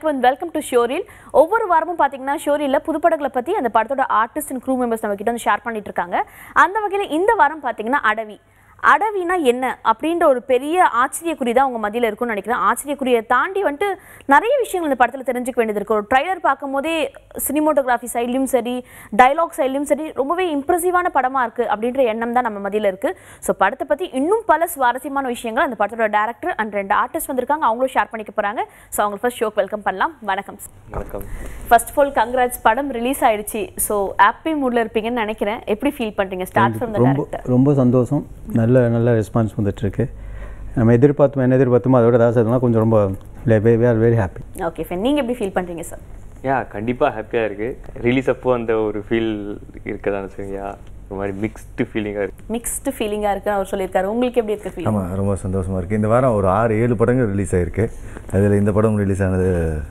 வணக்கம் and welcome to ஷோரில் ஒவ்வொரு வாரமும் பார்த்தீங்கன்னா ஷோரியில் புதுப்படங்களை பற்றி அந்த படத்தோட ஆர்டிஸ்ட் அண்ட் க்ரூ மெம்பர்ஸ் நம்ம கிட்ட வந்து ஷேர் பண்ணிட்டு இருக்காங்க அந்த வகையில் இந்த வாரம் பார்த்தீங்கன்னா அடவி அடவினா என்ன அப்படின்ற ஒரு பெரிய ஆச்சரியக்குறி தான் உங்க மத்தியில் இருக்கும்னு நினைக்கிறேன் ஆச்சரியக்குறியை தாண்டி வந்துட்டு நிறைய விஷயங்கள் இந்த படத்தில் தெரிஞ்சுக்க வேண்டியது இருக்கு ஒரு ட்ரைலர் பார்க்கும்போதே சினிமோட்டோகிராஃபி சைட்லையும் சரி டைலாக் சைட்லையும் சரி ரொம்பவே இம்ப்ரெசிவான படமாக இருக்குது அப்படின்ற எண்ணம் தான் நம்ம மத்தியில் இருக்குது ஸோ படத்தை பற்றி இன்னும் பல சுவாரஸ்யமான விஷயங்கள் அந்த படத்தோட டேரக்டர் அண்ட் ரெண்டு ஆர்டிஸ்ட் வந்திருக்காங்க அவங்களும் ஷேர் பண்ணிக்க போகிறாங்க ஸோ அவங்க ஃபர்ஸ்ட் ஷோக்கு வெல்கம் பண்ணலாம் வணக்கம் வணக்கம் ஃபர்ஸ்ட் ஆஃப் ஆல் கங்க்ராட்ஸ் படம் ரிலீஸ் ஆயிடுச்சு ஸோ ஹாப்பி மூடில் இருப்பீங்கன்னு நினைக்கிறேன் எப்படி ஃபீல் பண்ணுறீங்க ஸ்டார்ட் ஃப்ரம் த ரொம்ப டேரக்டர் ரொம்ப சந்தோஷம் நல்ல நல்ல ரெஸ்பான்ஸ் வந்துட்டுருக்கு நம்ம எதிர்பார்த்தோம் என்ன எதிர்பார்த்தோமோ அதோட தாசம்னா கொஞ்சம் ரொம்ப we are very happy okay fine நீங்கள் எப்படி ஃபீல் பண்ணுறீங்க சார் யா கண்டிப்பாக ஹாப்பியாக இருக்குது ரிலீஸ் அப்போ அந்த ஒரு ஃபீல் இருக்கதான சரியா ஒரு மாதிரி மிக்ஸ்டு ஃபீலிங்காக இருக்குது மிக்ஸ்டு ஃபீலிங்காக இருக்குன்னு அவர் சொல்லியிருக்காரு உங்களுக்கு எப்படி இருக்கு ஃபீல் ஆமாம் ரொம்ப சந்தோஷமாக இருக்குது இந்த வாரம் ஒரு ஆறு ஏழு படங்கள் ரிலீஸ் ஆகிருக்கு அதில் இந்த படம் ரிலீஸ் ஆனது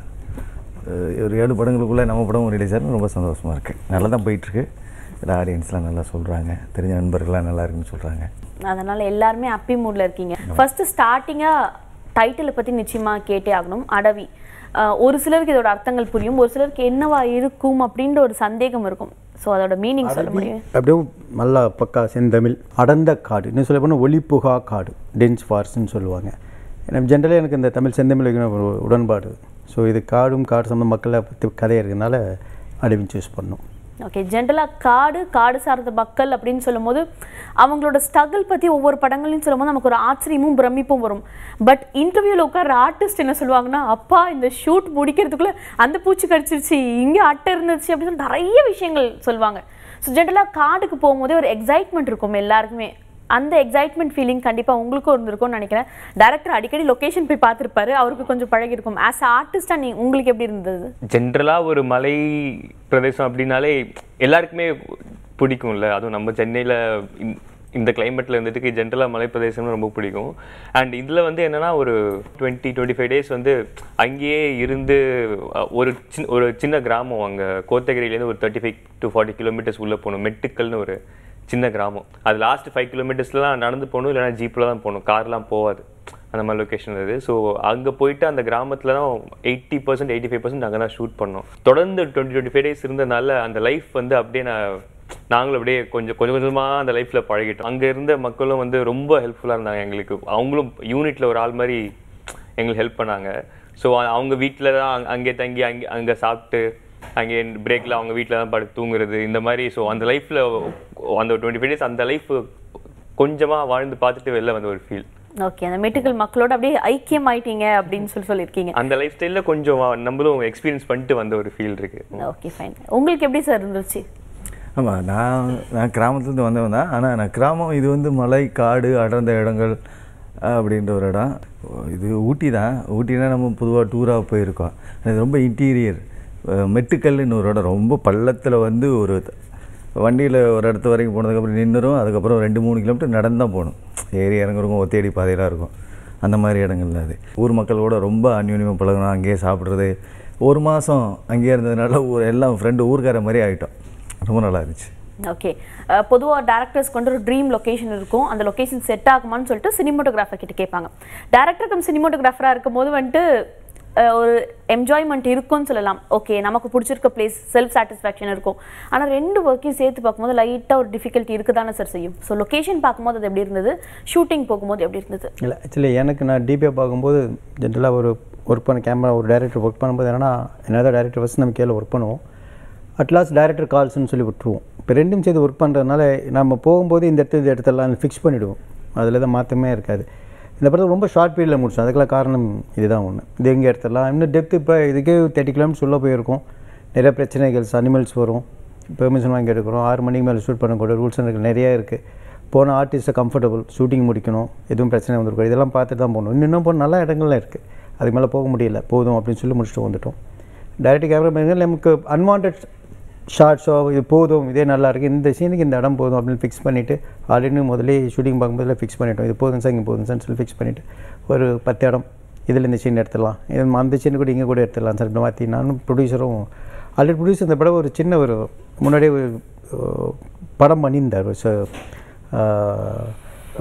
அஹ், ஒரு ஏழு படங்களுக்குள்ளே நம்ம படமும் ரிலீஸ் ஆனது ரொம்ப சந்தோஷமாக இருக்குது நல்லா தான் போயிட்டுருக்கு எல்லா ஆடியன்ஸ்லாம் நல்லா சொல்கிறாங்க தெரிஞ்ச நண்பர்கள்லாம் நல்லா இருக்குன்னு சொல்கிறாங்க அதனால எல்லாருமே ஹாப்பி மூடில் இருக்கீங்க ஃபர்ஸ்ட் ஸ்டார்டிங்காக டைட்டிலை பற்றி நிச்சயமாக கேட்டே ஆகணும் அடவி அஹ், ஒரு சிலருக்கு இதோட அர்த்தங்கள் புரியும் ஒரு சிலருக்கு என்னவா இருக்கும் அப்படின்ற ஒரு சந்தேகம் இருக்கும் ஸோ அதோட மீனிங் சொல்ல முடியும் அப்படியே நல்லா பக்கா செந்தமிழ் அடர்ந்த காடு இன்னும் சொல்ல போனால் ஒளிப்புகா காடு டென்ஸ் ஃபாரஸ்ட்னு சொல்லுவாங்க எனக்கு ஜென்ரலாக எனக்கு இந்த தமிழ் செந்தமிழ் வைக்கணும் ஒரு உடன்பாடு ஸோ இது காடும் காடு சம்மந்த மக்களை பற்றி கதை இருக்கிறதுனால அடவின் சூஸ் பண்ணோம் ஓகே ஜென்ரலாக காடு காடு சார்ந்த மக்கள் அப்படின்னு சொல்லும்போது அவங்களோட ஸ்ட்ரகிள் பற்றி ஒவ்வொரு படங்களையும் சொல்லும்போது நமக்கு ஒரு ஆச்சரியமும் பிரமிப்பும் வரும் பட் இன்டர்வியூவில் உட்கார ஆர்டிஸ்ட் என்ன சொல்லுவாங்கன்னா அப்பா இந்த ஷூட் முடிக்கிறதுக்குள்ளே அந்த பூச்சி கடிச்சிருச்சு இங்கே அட்டை இருந்துச்சு அப்படின்னு சொல்லி நிறைய விஷயங்கள் சொல்லுவாங்க ஸோ ஜென்ரலாக காடுக்கு போகும்போதே ஒரு எக்ஸைட்மெண்ட் இருக்கும் எல்லாருக்குமே அந்த எக்ஸைட்மெண்ட் ஃபீலிங் கண்டிப்பாக உங்களுக்கும் இருந்திருக்கும்னு நினைக்கிறேன் டேரக்டர் அடிக்கடி லொகேஷன் போய் பார்த்துருப்பாரு அவருக்கு கொஞ்சம் பழகிருக்கும் ஆஸ் ஆர்டிஸ்டாக நீ உங்களுக்கு எப்படி இருந்தது ஜென்ரலாக ஒரு மலை பிரதேசம் அப்படின்னாலே எல்லாருக்குமே பிடிக்கும்ல அதுவும் நம்ம சென்னையில் இந்த கிளைமேட்டில் இருந்துட்டு ஜென்ரலாக மலை பிரதேசம்னு ரொம்ப பிடிக்கும் அண்ட் இதில் வந்து என்னன்னா ஒரு டுவெண்ட்டி டுவெண்ட்டி ஃபைவ் டேஸ் வந்து அங்கேயே இருந்து அஹ், ஒரு சின்ன ஒரு சின்ன கிராமம் அங்கே கோத்தகிரிலேருந்து ஒரு thirty five to forty kilometres உள்ளே போகணும் மெட்டுக்கல்னு ஒரு சின்ன கிராமம் அது லாஸ்ட் ஃபைவ் கிலோமீட்டர்ஸ்லாம் நடந்து போகணும் இல்லைனா ஜீப்பில் தான் போகணும் கார்லாம் போகாது அந்த மாதிரி லொக்கேஷன் இது ஸோ அங்கே போயிட்டு அந்த கிராமத்தில் தான் eighty percent eighty five percent அங்கே தான் ஷூட் பண்ணோம் தொடர்ந்து டுவெண்ட்டி டுவெண்ட்டி ஃபைவ் டேஸ் இருந்தனால அந்த லைஃப் வந்து அப்படியே நான் நாங்களும் அப்படியே கொஞ்சம் கொஞ்சம் கொஞ்சமாக அந்த லைஃப்பில் பழகிட்டோம் அங்கே இருந்த மக்களும் வந்து ரொம்ப ஹெல்ப்ஃபுல்லாக இருந்தாங்க எங்களுக்கு அவங்களும் யூனிட்டில் ஒரு ஆள் மாதிரி எங்களுக்கு ஹெல்ப் பண்ணாங்க ஸோ அவங்க வீட்டில் தான் அங்க- அங்கே தங்கி அங்கே அங்கே சாப்பிட்டு அங்கே பிரேக்கில் அவங்க வீட்டில் தான் படுத்து தூங்குறது இந்த மாதிரி ஸோ அந்த லைஃப்பில் அந்த டுவெண்ட்டி ஃபைவ் டேஸ் அந்த லைஃப் கொஞ்சமாக வாழ்ந்து பார்த்துட்டு வெளில வந்த ஒரு ஃபீல் ஓகே அந்த மெட்டுக்கல் மக்களோட அப்படியே ஐக்கியம் ஆயிட்டீங்க அப்படின்னு சொல்லி சொல்லியிருக்கீங்க அந்த லைஃப் ஸ்டைலில் கொஞ்சம் வா- நம்மளும் எக்ஸ்பீரியன்ஸ் பண்ணிட்டு வந்த ஒரு ஃபீல் இருக்கு ஓகே ஃபைன் உங்களுக்கு எப்படி சார் இருந்துச்சு ஆமாம் நான் நான் கிராமத்துலேருந்து வந்தவன் தான் ஆனால் நான் கிராமம் இது வந்து மலை காடு அடர்ந்த இடங்கள் அப்படின்ற ஒரு இடம் இது ஊட்டி தான் ஊட்டினா நம்ம பொதுவாக டூராக போயிருக்கோம் இது ரொம்ப இன்டீரியர் மெட்டுக்கல்னு ஒரு இடம் ரொம்ப பள்ளத்தில் வந்து ஒரு வண்டியில் ஒரு இடத்து வரைக்கும் போனதுக்கப்புறம் நின்றுரும் அதுக்கப்புறம் ரெண்டு மூணு கிலோமீட்டர் நடந்து தான் போகணும் ஏறி இறங்குறவங்க ஒத்தேடி பாதையெல்லாம் இருக்கும் அந்த மாதிரி இடங்கள்ல அது ஊர் மக்களோட ரொம்ப அந்யோன்யமாக பழகணும் அங்கேயே சாப்பிட்றது ஒரு மாதம் அங்கேயே இருந்ததுனால ஊர் எல்லாம் ஃப்ரெண்டு ஊர்க்கார மாதிரி ஆகிட்டோம் ரொம்ப நல்லா இருந்துச்சு ஓகே பொதுவாக டேரக்டர்ஸ்க்கு வந்து ஒரு ட்ரீம் லொகேஷன் இருக்கும் அந்த லொகேஷன் செட் ஆகுமான்னு சொல்லிட்டு சினிமோட்டோகிராஃபர் கிட்ட கேட்பாங்க டேரக்டர் கம் சினிமோட்டோகிராஃபராக இருக்கும்போது வந்துட்டு அஹ், ஒரு என்ஜாய்மெண்ட் இருக்கும்னு சொல்லலாம் ஓகே நமக்கு பிடிச்சிருக்க பிளேஸ் செல்ஃப் சாட்டிஸ்ஃபேக்ஷன் இருக்கும் ஆனால் ரெண்டு ஒர்க்கையும் சேர்த்து பார்க்கும்போது லைட்டாக ஒரு டிஃபிகல்ட்டி இருக்கு தானே சார் செய்யும் ஸோ லொகேஷன் பார்க்கும்போது அது எப்படி இருந்தது ஷூட்டிங் போகும்போது எப்படி இருந்தது இல்லை ஆக்சுவலி எனக்கு நான் டிபியை பார்க்கும்போது ஜென்ரலாக ஒரு ஒர்க் பண்ண கேமரா ஒரு டேரக்டர் ஒர்க் பண்ணும்போது என்னன்னா என்னதான் டேரக்டர் ஃபஸ்ட் நம்ம கீழே ஒர்க் பண்ணுவோம் அட்லாஸ்ட் டேரக்டர் கால்ஸ்னு சொல்லி விட்டுருவோம் இப்போ ரெண்டும் சேர்த்து ஒர்க் பண்ணுறதுனால நம்ம போகும்போது இந்த இடத்துல இந்த இடத்தெல்லாம் ஃபிக்ஸ் பண்ணிவிடுவோம் அதில் தான் மாற்றமே இருக்காது இந்த படத்தை ரொம்ப ஷார்ட் பீரியடில் முடிச்சோம் அதுக்கெல்லாம் காரணம் இதுதான் ஒன்று இது எங்கே எடுத்துடலாம் இன்னும் டெப்த் இப்போ இதுக்கே தேர்ட்டி கிலோமீட்டர்ஸ் உள்ளே போயிருக்கோம் நிறைய பிரச்சனைகள் அனிமல்ஸ் வரும் பெர்மிஷன் வாங்கி எடுக்கிறோம் ஆறு மணிக்கு மேலே ஷூட் பண்ணக்கூடிய ரூல்ஸ் எனக்கு நிறைய இருக்குது போன ஆர்டிஸ்ட்டை கம்ஃபர்டபுள் ஷூட்டிங் முடிக்கணும் எதுவும் பிரச்சனை வந்துருக்கும் இதெல்லாம் பார்த்துட்டு தான் போகணும் இன்னும் இன்னும் போன நல்ல இடங்கள்லாம் இருக்குது அதுக்கு மேலே போக முடியல போதும் அப்படின்னு சொல்லி முடிச்சுட்டு வந்துட்டோம் டைரக்ட் கேமரா நமக்கு அன்வான்ட் ஷார்ட்ஸோ இது போதும் இதே நல்லா இருக்கு இந்த சீனுக்கு இந்த இடம் போதும் அப்படின்னு ஃபிக்ஸ் பண்ணிவிட்டு ஆல்ரெடி முதலே ஷூட்டிங் பார்க்கும்போதுல ஃபிக்ஸ் பண்ணிட்டோம் இது போதும் சார் இங்கே போதும் சார்னு சொல்லி ஃபிக்ஸ் பண்ணிவிட்டு ஒரு பத்து இடம் இதில் இந்த சீன் எடுத்துடலாம் இது அந்த சீன் கூட இங்கே கூட எடுத்துடலாம் சார் இப்படி மாற்றி நானும் ப்ரொடியூசரும் ஆல்ரெடி ப்ரொடியூசர் இந்த படம் ஒரு சின்ன ஒரு முன்னாடியே ஒரு அஹ், படம் பண்ணியிருந்தார் ஒரு ச- ஆஹ்,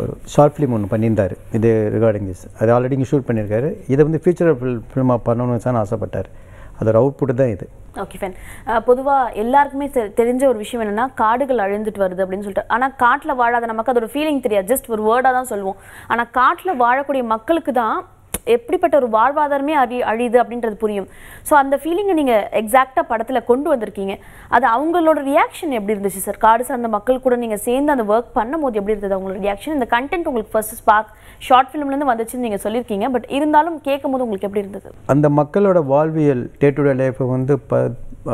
ஒரு ஷார்ட் ஃபிலிம் ஒன்று பண்ணியிருந்தார் இது ரிகார்டிங் திஸ் அது ஆல்ரெடி இங்கே ஷூட் பண்ணியிருக்காரு இதை வந்து ஃபியூச்சர் ஃபில்மாக பண்ணணும்னு தான் ஆசைப்பட்டார் அதோட அவுட்புட் தான் இது ஓகே ஃபைன் பொதுவாக எல்லாருக்குமே தெ- தெரிஞ்ச ஒரு விஷயம் என்னன்னா காடுகள் அழிந்துட்டு வருது அப்படின்னு சொல்லிட்டு ஆனால் காட்டில் வாழாத நமக்கு அது ஒரு ஃபீலிங் தெரியாது ஜஸ்ட் ஒரு வேர்டாக தான் சொல்லுவோம் ஆனால் காட்டில் வாழக்கூடிய மக்களுக்கு தான் எப்படிப்பட்ட ஒரு வாழ்வாதாரமே அழி அழியுது அப்படின்றது புரியும் ஸோ அந்த ஃபீலிங்கை நீங்கள் எக்ஸாக்டாக படத்தில் கொண்டு வந்திருக்கீங்க அது அவங்களோட ரியாக்ஷன் எப்படி இருந்துச்சு சார் காடு சார்ந்த மக்கள் கூட நீங்கள் சேர்ந்து அந்த ஒர்க் பண்ணும்போது எப்படி இருந்தது அவங்களோட ரியாக்ஷன் இந்த கண்டென்ட் உங்களுக்கு ஃபர்ஸ்ட் ஸ்பார்க் ஷார்ட் ஃபிலிம்லேருந்து வந்துச்சுன்னு நீங்கள் சொல்லியிருக்கீங்க பட் இருந்தாலும் கேட்கும்போது உங்களுக்கு எப்படி இருந்தது அந்த மக்களோட வாழ்வியல் டே டு டே லைஃப்பை வந்து ப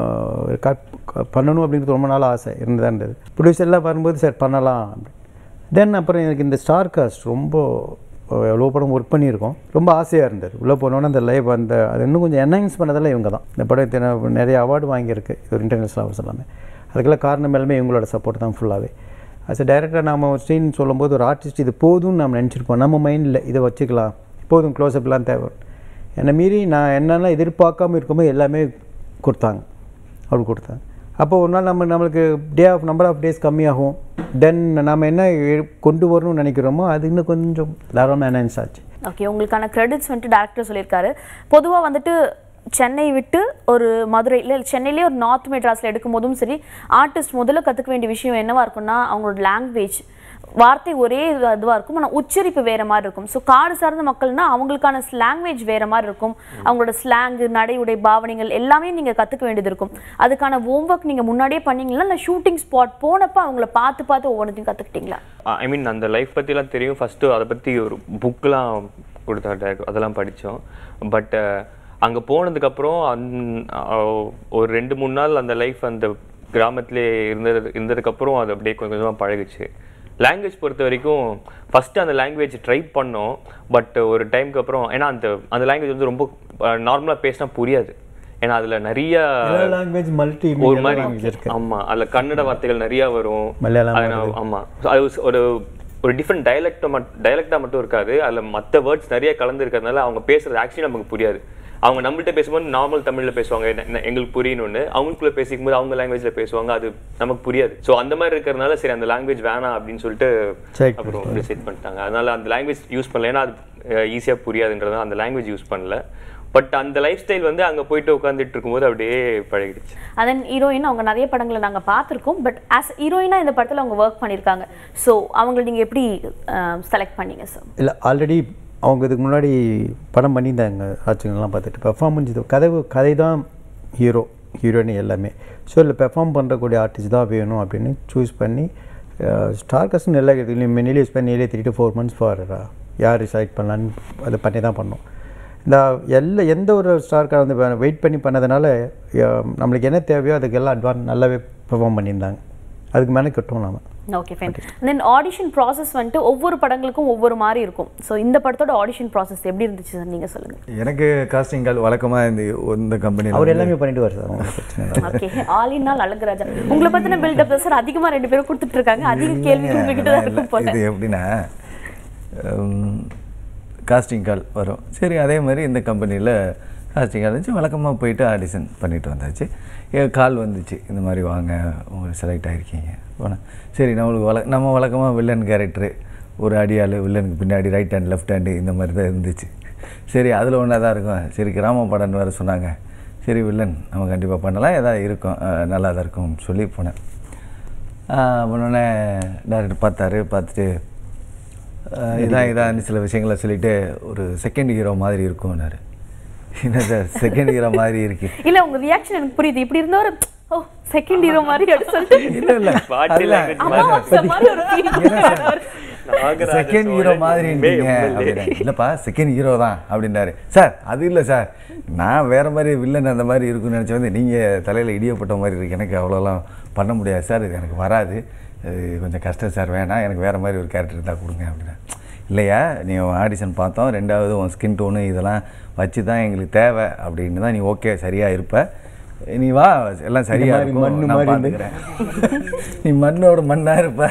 கட் பண்ணணும் அப்படிங்கிறது ரொம்ப நாள் ஆசை இருந்துதான் இருந்தது ப்ரொடியூசர்லாம் வரும்போது சார் பண்ணலாம் தென் அப்புறம் எனக்கு இந்த ஸ்டார் காஸ்ட் ரொம்ப எவ்வளோ படம் ஒர்க் பண்ணியிருக்கோம் ரொம்ப ஆசையாக இருந்தது உள்ளே போனோன்னே அந்த லைவ் அந்த அது இன்னும் கொஞ்சம் என்ஹான்ஸ் பண்ணதெல்லாம் இவங்க தான் இந்த படம் இத்தனை நிறைய அவார்டு வாங்கியிருக்கு இது ஒரு இன்டர்நேஷனல் அவார்ட்ஸ் எல்லாமே அதுக்கெல்லாம் காரணம் எல்லாமே இவங்களோட சப்போர்ட் தான் ஃபுல்லாகவே அஸ் அ டேரக்டர் நம்ம ஸ்க்ரீன் சொல்லும்போது ஒரு ஆர்டிஸ்ட் இது போதும்னு நம்ம நினச்சிருப்போம் நம்ம மைண்டில் இதை வச்சுக்கலாம் போதும் க்ளோஸ்அப்லாம் தேவை என்னை மீறி நான் என்னென்ன எதிர்பார்க்காம இருக்குமோ எல்லாமே கொடுத்தாங்க அப்படி கொடுத்தாங்க அப்போ ஒரு நாள் நம்ம நம்மளுக்கு day off number of days கம்மியாகும் தென் நம்ம என்ன எ- கொண்டு வரணும்னு நினைக்கிறோமோ அது இன்னும் கொஞ்சம் தாராளமாக என்ஹான்ஸ் ஆச்சு ஓகே உங்களுக்கான கிரெடிட்ஸ் வந்துட்டு டேரக்டர் சொல்லியிருக்காரு பொதுவாக வந்துட்டு சென்னை விட்டு ஒரு மதுரை இல்லை சென்னையிலே ஒரு நார்த் மெட்ராஸில் எடுக்கும் போதும் சரி ஆர்டிஸ்ட் முதல்ல கற்றுக்க வேண்டிய விஷயம் என்னவா இருக்கும்னா அவங்களோட லாங்குவேஜ் வார்த்தை ஒரே இதுவாக இருக்கும் ஆனால் உச்சரிப்பு வேற மாதிரி இருக்கும் ஸோ காடு சார்ந்த மக்கள்னா அவங்களுக்கான லாங்குவேஜ் வேற மாதிரி இருக்கும் அவங்களோட ஸ்லாங்கு நடை உடை பாவனைகள் எல்லாமே நீங்கள் கற்றுக்க வேண்டியது இருக்கும் அதுக்கான ஹோம்ஒர்க் நீங்கள் முன்னாடியே பண்ணீங்களா இல்லை ஷூட்டிங் ஸ்பாட் போனப்போ அவங்கள பார்த்து பார்த்து ஒவ்வொன்றையும் கற்றுக்கிட்டீங்களா ஐ மீன் அந்த லைஃப் பற்றிலாம் தெரியும் ஃபஸ்ட்டு அதை பற்றி ஒரு புக்கெலாம் கொடுத்தாரு அதெல்லாம் படித்தோம் பட் அங்கே போனதுக்கப்புறம் அந் அஹ், ஒரு ரெண்டு மூணு நாள் அந்த லைஃப் அந்த கிராமத்திலே இருந்தது இருந்ததுக்கப்புறம் அது அப்படியே கொஞ்சம் கொஞ்சமாக பழகுச்சு லாங்குவேஜ் பொறுத்த வரைக்கும் ஃபஸ்ட்டு அந்த லாங்குவேஜ் ட்ரை பண்ணோம் பட் ஒரு டைம்க்கு அப்புறம் ஏன்னா அந்த அந்த லாங்குவேஜ் வந்து ரொம்ப நார்மலாக பேசினா புரியாது ஏன்னா அதில் நிறைய லாங்குவேஜ் மல்டி ஒரு மாதிரி ஆமா அதுல கன்னட வார்த்தைகள் நிறைய வரும் மலையாளம் அது நான் ஆமா So, அது ஒரு- ஒரு ஒரு டிஃப்ரெண்ட் டைலக்ட் டைலக்டா மட்டும் இருக்காது அதுல மத்த வேர்ட்ஸ் நிறைய கலந்து இருக்கிறதுனால அவங்க பேசுறது ஆக்சுவலி நமக்கு புரியாது அவங்க நம்மள்ட்ட பேசும்போது நார்மல் தமிழ்ல பேசுவாங்க என்ன- என்ன- எங்களுக்கு புரியணும்னு அவங்களுக்குள்ள பேசிக்கும் போது அவங்க லாங்குவேஜ்ல பேசுவாங்க அது நமக்கு புரியாது ஸோ அந்த மாதிரி இருக்கிறதுனால சரி அந்த லாங்குவேஜ் வேணாம் அப்படின்னு சொல்லிட்டு Check அப்புறம் டிசைட் பண்ணிட்டாங்க அதனால அந்த லாங்குவேஜ் யூஸ் பண்ணல ஏன்னா அது ஈஸியாக புரியாதுன்றதால அந்த லாங்குவேஜ் யூஸ் பண்ணல பட் அந்த லைஃப் ஸ்டைல் வந்து அங்க போயிட்டு உட்காந்துட்டு இருக்கும்போது அப்படியே பழகிடுச்சு அதன் ஹீரோயின் அவங்க நிறைய படங்களை நாங்க பார்த்திருக்கோம் பட் ஆஸ் ஹீரோயினா இந்த படத்துல அவங்க ஒர்க் பண்ணியிருக்காங்க ஸோ அவங்களை நீங்க எப்படி செலக்ட் பண்ணீங்க சார் இல்லை ஆல்ரெடி அவங்க இதுக்கு முன்னாடி படம் பண்ணியிருந்தாங்க ஆச்சுங்கெல்லாம் பார்த்துட்டு பெர்ஃபார்மன்ஸ் இது கதை கதை தான் ஹீரோ ஹீரோயின் எல்லாமே ஸோ இல்லை பெர்ஃபார்ம் பண்ணுறக்கூடிய ஆர்டிஸ்ட் தான் வேணும் அப்படின்னு சூஸ் பண்ணி ஸ்டார் கஸ்டன் எல்லா இதுலையும் மெனிலே யூஸ் பண்ணி three to four months for யார் செலக்ட் பண்ணலான்னு அதை பண்ணி தான் பண்ணோம் இந்த எல்லா எந்த ஒரு ஸ்டார்க்காக வந்து வெயிட் பண்ணி பண்ணதுனால அஹ், நம்மளுக்கு என்ன தேவையோ அதுக்கு எல்லாம் அட்வான்ஸ் நல்லாவே பெர்ஃபார்ம் பண்ணியிருந்தாங்க அதுக்கு மேலே கட்டுவோம் நாம okay fine then audition process வந்துட்டு ஒவ்வொரு படங்களுக்கும் ஒவ்வொரு மாதிரி இருக்கும் ஸோ இந்த படத்தோட ஆடிஷன் ப்ராசஸ் எப்படி இருந்துச்சு சார் நீங்க சொல்லுங்க எனக்கு காஸ்டிங் கால் வழக்கமாக இந்த இந்த கம்பெனியில் அவர் எல்லாமே பண்ணிட்டு வர சார் அவங்க பிரச்சனை இல்லை ஓகே ஆலினால் அழகுராஜா உங்களை பத்தின பில்டப் சார் அதிகமா ரெண்டு பேரும் கொடுத்துட்டு இருக்காங்க அதிக கேள்வி உங்ககிட்ட தான் இருக்கும் போல இது எப்படின்னா காஸ்டிங் கால் வரும் சரி அதே மாதிரி இந்த கம்பெனியில் காஸ்டிங் கால் இருந்துச்சு வழக்கமாக போயிட்டு ஆடிஷன் பண்ணிட்டு வந்தாச்சு என் கால் வந்துச்சு இந்த மாதிரி வாங்க உங்களுக்கு செலக்ட் ஆகிருக்கீங்க போனேன் சரி நம்மளுக்கு வழ நம்ம வழக்கமாக வில்லன் கேரக்டரு ஒரு அடியாள் வில்லனுக்கு பின்னாடி ரைட் ஹேண்ட் லெஃப்ட் ஹேண்டு இந்த மாதிரி தான் இருந்துச்சு சரி அதில் ஒன்றா தான் இருக்கும் சரி கிராம படம்னு வேறு சொன்னாங்க சரி வில்லன் நம்ம கண்டிப்பாக பண்ணலாம் எதாவது இருக்கும் அஹ் நல்லா தான் இருக்கும் சொல்லி போனேன் உடனே டேரக்டர் பார்த்தாரு பார்த்துட்டு ஆஹ் இதான் இதான் சில விஷயங்களை சொல்லிட்டு ஒரு செகண்ட் ஹீரோ மாதிரி இருக்கும்னாரு என்ன சார் செகண்ட் ஹீரோ மாதிரி இருக்கு இல்ல உங்க ரியாக்ஷன் எனக்கு புரியுது இப்படி இருந்தவர் ஓ செகண்ட் ஹீரோ மாதிரி அப்படி சொல்லிட்டு இல்லை இல்லை Body language அமாவாசை மாதிரி ஒரு feeling செகண்ட் ஹீரோ மாதிரி இருந்தீங்க அப்படின்னா இல்லைப்பா செகண்ட் ஹீரோ தான் அப்படின்னாரு சார் அது இல்லை சார் நான் வேற மாதிரி வில்லன் அந்த மாதிரி இருக்குன்னு நினச்சி வந்து நீங்கள் தலையில் இடியப்பட்ட மாதிரி இருக்கு எனக்கு அவ்வளோலாம் பண்ண முடியாது சார் இது எனக்கு வராது இது கொஞ்சம் கஷ்டம் சார் வேணாம் எனக்கு வேறு மாதிரி ஒரு கேரக்டர் இருந்தால் கொடுங்க அப்படின்னா இல்லையா நீ ஆடிஷன் பார்த்தோம் ரெண்டாவது உன் ஸ்கின் டோனு இதெல்லாம் வச்சு தான் எங்களுக்கு தேவை அப்படின்னு தான் நீ ஓகே சரியாக இருப்ப நீ வா எல்லாம் சரியா மாதிரி இருக்கும் மண்ணு நான் மாதிரி பார்த்துக்கிறேன் நீ மண்ணோட மண்ணா இருப்ப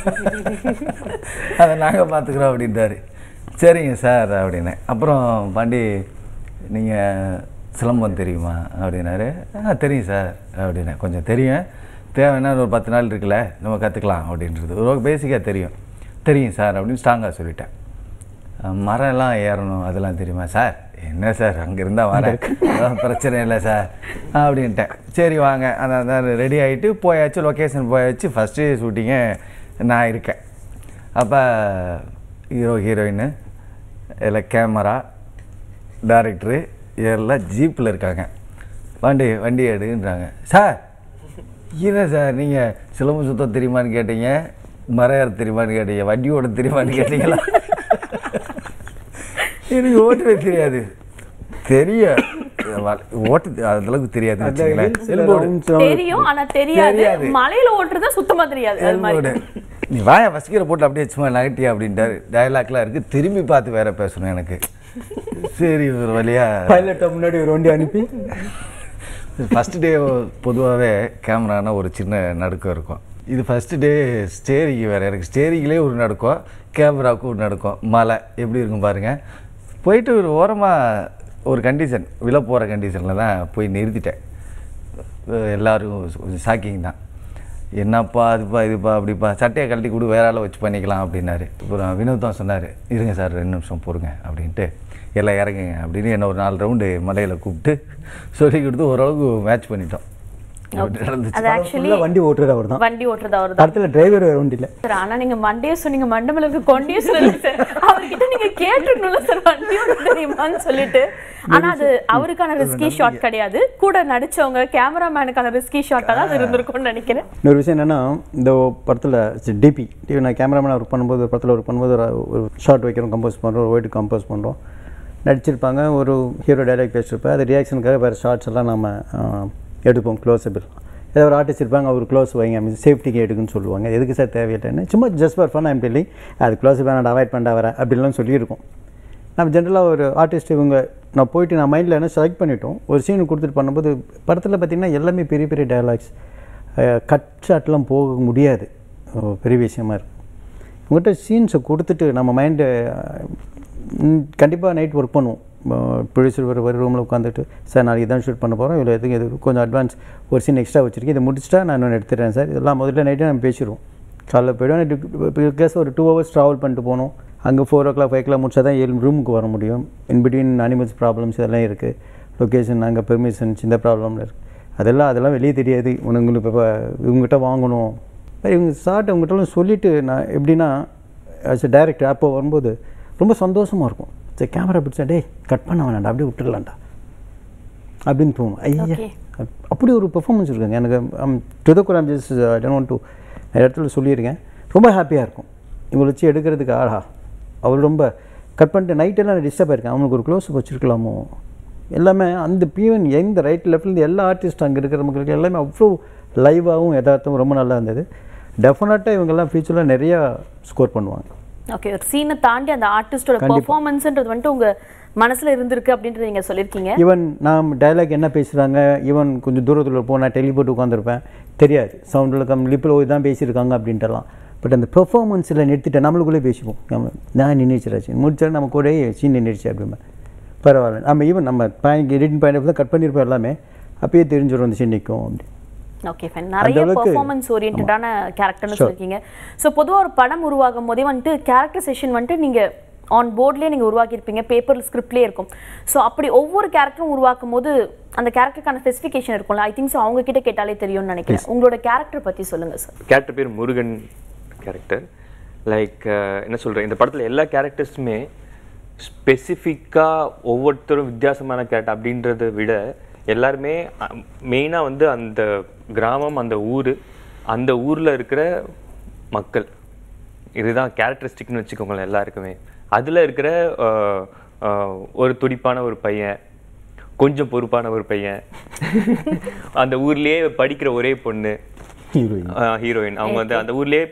அதை நாங்கள் பார்த்துக்குறோம் அப்படின்ட்டாரு சரிங்க சார் அப்படின்னேன் அப்புறம் பாண்டி நீங்கள் சிலம்பம் தெரியுமா அப்படின்னாரு ஆ தெரியும் சார் அப்படின்னேன் கொஞ்சம் தெரியும் தேவைன்னா ஒரு பத்து நாள் இருக்குல்ல நம்ம கற்றுக்கலாம் அப்படின்றது ஒரு பேசிக்காக தெரியும் தெரியும் சார் அப்படின்னு ஸ்ட்ராங்காக சொல்லிட்டேன் அஹ் மரம் எல்லாம் ஏறணும் அதெல்லாம் தெரியுமா சார் என்ன சார் அங்கே இருந்தால் வரேன் அதான் பிரச்சனை இல்லை சார் அப்படின்ட்டேன் சரி வாங்க அதான் ரெடி ஆகிட்டு போயாச்சு லொக்கேஷன் போயாச்சு ஃபஸ்ட்டு ஷூட்டிங்கே நான் இருக்கேன் அப்போ ஹீரோ ஹீரோயின் இல்லை கேமரா டேரக்டரு எல்லாம் ஜீப்பில் இருக்காங்க வண்டி வண்டி எடுன்றாங்க சார் இல்லை சார் நீங்கள் சிலம்பு சுத்தம் தெரியுமான்னு கேட்டீங்க மரம் ஏற தெரியுமான்னு கேட்டீங்க வண்டி ஓட தெரியுமான்னு கேட்டீங்களா எனக்கு ஓட்டவே தெரியாது தெரியும் வ- ஓட்ட அந்த அளவுக்கு தெரியாதுன்னு வச்சுங்களேன் செல்போர்டு தெரியும் ஆனா தெரியாது தெரியாது. மலையில ஓட்டுறது சுத்தமா தெரியாது அது மாதிரி செல்போர்டு நீ வாய வசிக்கிற போட்டு அப்படியே சும்மா நகட்டியா அப்படின்ட்டாரு டயலாக்லாம் இருக்கு திரும்பி பார்த்து வேற பேசணும் எனக்கு சரி ஒரு வழியா பைலட்டை முன்னாடி ஒரு வண்டி அனுப்பி ஃபஸ்ட் டே பொதுவாகவே கேமரானா ஒரு சின்ன நடுக்கம் இருக்கும் இது ஃபஸ்ட்டு டே ஸ்டேரிங் வேறு எனக்கு ஸ்டேரிங்லேயே ஒரு நடுக்கம் கேமராவுக்கு ஒரு நடுக்கம் மலை எப்படி இருக்கும் பாருங்கள் போயிட்டு ஒரு ஓரமாக ஒரு கண்டிஷன் விழ போகிற கண்டிஷனில் தான் போய் நிறுத்திட்டேன் அஹ் எல்லாரும் கொஞ்சம் ஷாக்கிங் தான் என்னப்பா அதுப்பா இதுப்பா அப்படிப்பா சட்டையை கழட்டி கொடு வேற ஆளை வச்சு பண்ணிக்கலாம் அப்படின்னாரு அப்புறம் வினோத் தான் சொன்னார் இருங்க சார் ரெண்டு நிமிஷம் பொறுங்க அப்படின்ட்டு எல்லாம் இறங்குங்க அப்படின்னு என்ன ஒரு நாலு ரவுண்டு மலையில் கூப்பிட்டு சொல்லி கொடுத்து ஓரளவுக்கு மேட்ச் பண்ணிட்டோம் அப்படி நடந்துச்சு அது ஆக்சுவலி ஃபுல்லாக வண்டி ஓட்டுறது அவர் தான் வண்டி ஓட்டுறது அவர் தான் படத்தில் டிரைவர் வேறு வண்டி இல்லை சார் ஆனா நீங்க மண்டே சொன்னீங்க மண்டை மேல இருக்க கொண்டே சொல்லல சார் அவர்கிட்ட நீங்க கேட்டுடணும்ல சார் வண்டி ஓட்ட தெரியுமான்னு சொல்லிட்டு ஆனா அது அவருக்கான ரிஸ்கி ஷாட் கிடையாது கூட நடிச்சவங்க கேமராமேனுக்கான ரிஸ்கி ஷாட்டா தான் அது இருந்திருக்கும்னு நினைக்கிறேன் இன்னொரு விஷயம் என்னென்னா இந்த படத்தில் டிபி டிவி நான் கேமராமேன் ஒர்க் பண்ணும்போது ஒரு படத்தில் ஒர்க் பண்ணும்போது ஒரு ஒரு ஷார்ட் வைக்கிறோம் கம்போஸ் பண்ணுறோம் ஒரு ஒயிட் கம்போஸ் பண்ணுறோம் நடிச்சிருப்பாங்க ஒரு ஹீரோ டைலாக் பேசியிருப்பேன் அது ரியாக்ஷனுக்காக வேறு ஷார்ட்ஸ் எல்லாம் நம்ம ஆஹ், எடுப்போம் க்ளோஸபிள் ஏதாவது ஒரு ஆர்டிஸ்ட் இருப்பாங்க அவர் க்ளோஸ் வைங்க சேஃப்டிக்கு எடுக்குன்னு சொல்லுவாங்க எதுக்கு சார் தேவையில்லைன்னு சும்மா just for fun I'm telling அது க்ளோஸ் வேணாம் அவாய்ட் பண்ண வரேன் அப்படின்லாம் சொல்லியிருக்கோம் நம்ம ஜென்ரலாக ஒரு ஆர்டிஸ்ட் இவங்க நான் போயிட்டு நான் மைண்டில் என்ன செலக்ட் பண்ணிட்டோம் ஒரு சீன் கொடுத்துட்டு பண்ணும்போது படத்தில் பார்த்திங்கன்னா எல்லாமே பெரிய பெரிய டயலாக்ஸ் கட் ஷாட்லாம் போக முடியாது அஹ் பெரிய விஷயமா இருக்கு உங்கள்கிட்ட சீன்ஸை கொடுத்துட்டு நம்ம மைண்டு கண்டிப்பாக நைட் ஒர்க் பண்ணுவோம் ப்ரொடியூசர் ஒரு ஒரு ரூமில் உட்காந்துட்டு சார் நாளைக்கு தான் ஷூட் பண்ண போகிறோம் இவ்வளோ எதுக்கு எதுக்கு கொஞ்சம் அட்வான்ஸ் ஒரு சீன் எக்ஸ்ட்ரா வச்சுருக்கேன் இதை முடிச்சிட்டா நான் இன்னொன்று எடுத்துடுறேன் சார் இதெல்லாம் முதல்ல நைட்டே நம்ம பேசிடுவோம் காலைல போய்டும் கேஸ் ஒரு டூ ஹவர்ஸ் ட்ராவல் பண்ணிட்டு போகணும் அங்கே four o'clock five clock முடிச்சா தான் ஏழு ரூமுக்கு வர முடியும் இன் பிட்வீன் அனிமல்ஸ் ப்ராப்ளம்ஸ் இதெல்லாம் இருக்குது லொக்கேஷன் அங்கே பெர்மிஷன்ஸ் இந்த ப்ராப்ளம்ல இருக்குது அதெல்லாம் அதெல்லாம் வெளியே தெரியாது உனங்களுக்கு இப்போ இவங்ககிட்ட வாங்கணும் இவங்க சார்ட் அவங்ககிட்டலாம் சொல்லிவிட்டு நான் எப்படின்னா ஆஸ் எ டேரக்டர் அப்போ வரும்போது ரொம்ப சந்தோஷமாக இருக்கும் சரி கேமரா பிடிச்சா டேய் கட் பண்ண வேணாண்டா அப்படியே விட்டுடலாம்டா அப்படின்னு தோணும் ஐயா Okay. அப்படி ஒரு பெர்ஃபார்மன்ஸ் இருக்குங்க எனக்கு டு த குராம் ஜஸ்ட் டோன் டு இடத்துல சொல்லியிருக்கேன் ரொம்ப ஹாப்பியாக இருக்கும் இவங்களை வச்சு எடுக்கிறதுக்கு ஆஹா அவர் ரொம்ப கட் பண்ணிட்டு நைட்டெல்லாம் டிஸ்டர்ப் ஆயிருக்கேன் அவனுக்கு ஒரு க்ளோஸ் வச்சுருக்கலாமோ எல்லாமே அந்த பியூன் எந்த ரைட் லெஃப்ட்லேருந்து எல்லா ஆர்டிஸ்ட் அங்கே இருக்கிறவங்களுக்கு எல்லாமே அவ்வளோ லைவாகவும் யதார்த்தமும் ரொம்ப நல்லா இருந்தது டெஃபினட்டாக இவங்கெல்லாம் ஃபியூச்சரில் நிறையா ஸ்கோர் பண்ணுவாங்க ஓகே ஒரு சீனை தாண்டி அந்த ஆர்டிஸ்டோட பெர்ஃபார்மன்ஸ்ன்றது வந்துட்டு உங்க மனசுல இருந்திருக்கு அப்படின்றது நீங்க சொல்லியிருக்கீங்க ஈவன் நான் டைலாக் என்ன பேசுகிறாங்க ஈவன் கொஞ்சம் தூரத்தில் போனால் டெலி போட்டு உட்காந்துருப்பேன் தெரியாது சவுண்டில் கம் லிப்பில் ஓய் தான் பேசியிருக்காங்க அப்படின்ட்டுலாம் பட் அந்த பெர்ஃபார்மன்ஸில் நிறுத்திட்டு நம்மளுக்குள்ளே பேசிப்போம் நம்ம நான் நின்றுச்சு முடிச்சாலும் நம்ம கூட சீன் நின்றுச்சு அப்படிம்பேன் பரவாயில்ல நம்ம ஈவன் நம்ம பாயிண்ட் எடிட்டிங் பாயிண்ட் தான் கட் பண்ணியிருப்போம் எல்லாமே அப்பயே தெரிஞ்சிடும் அந்த சீன் நிற்கும் அப்படி ஓகே ஃபைன் நிறைய அளவுக்கு- பெர்ஃபார்மன்ஸ் ஓரியன்டான கேரக்டர்னு சொல்லிருக்கீங்க ஸோ பொதுவா ஒரு படம் உருவாகும் போதே வந்துட்டு கேரக்டர் செஷன் வந்துட்டு நீங்க ஆன் போர்ட்லேயே நீங்கள் உருவாக்கியிருப்பீங்க பேப்பர் ஸ்கிரிப்ட்லேயே இருக்கும் ஸோ அப்படி ஒவ்வொரு கேரக்டரும் உருவாக்கும் போது அந்த கேரக்டருக்கான ஸ்பெசிஃபிகேஷன் இருக்கும்ல ஐ திங்க் ஸோ அவங்க கிட்ட கேட்டாலே தெரியும்னு நினைக்கிறேன் உங்களோட கேரக்டர் பத்தி சொல்லுங்க சார் கேரக்டர் பேர் முருகன் கேரக்டர் லைக் என்ன சொல்கிறேன் இந்த படத்தில் எல்லா கேரக்டர்ஸுமே ஸ்பெசிஃபிக்காக ஒவ்வொருத்தரும் வித்தியாசமான கேரக்டர் அப்படின்றத விட எல்லாருமே மெயினாக வந்து அந்த கிராமம் அந்த ஊர் அந்த ஊரில் இருக்கிற மக்கள் இதுதான் கேரக்டரிஸ்டிக்னு வச்சுக்கோங்களேன் எல்லாருக்குமே அதில் இருக்கிற அஹ், அஹ், ஒரு துடிப்பான ஒரு பையன் கொஞ்சம் பொறுப்பான ஒரு பையன் அந்த ஊர்லயே படிக்கிற ஒரே பொண்ணு ஹீரோயின் ஹீரோயின் அவங்க வந்து அந்த ஊர்லயே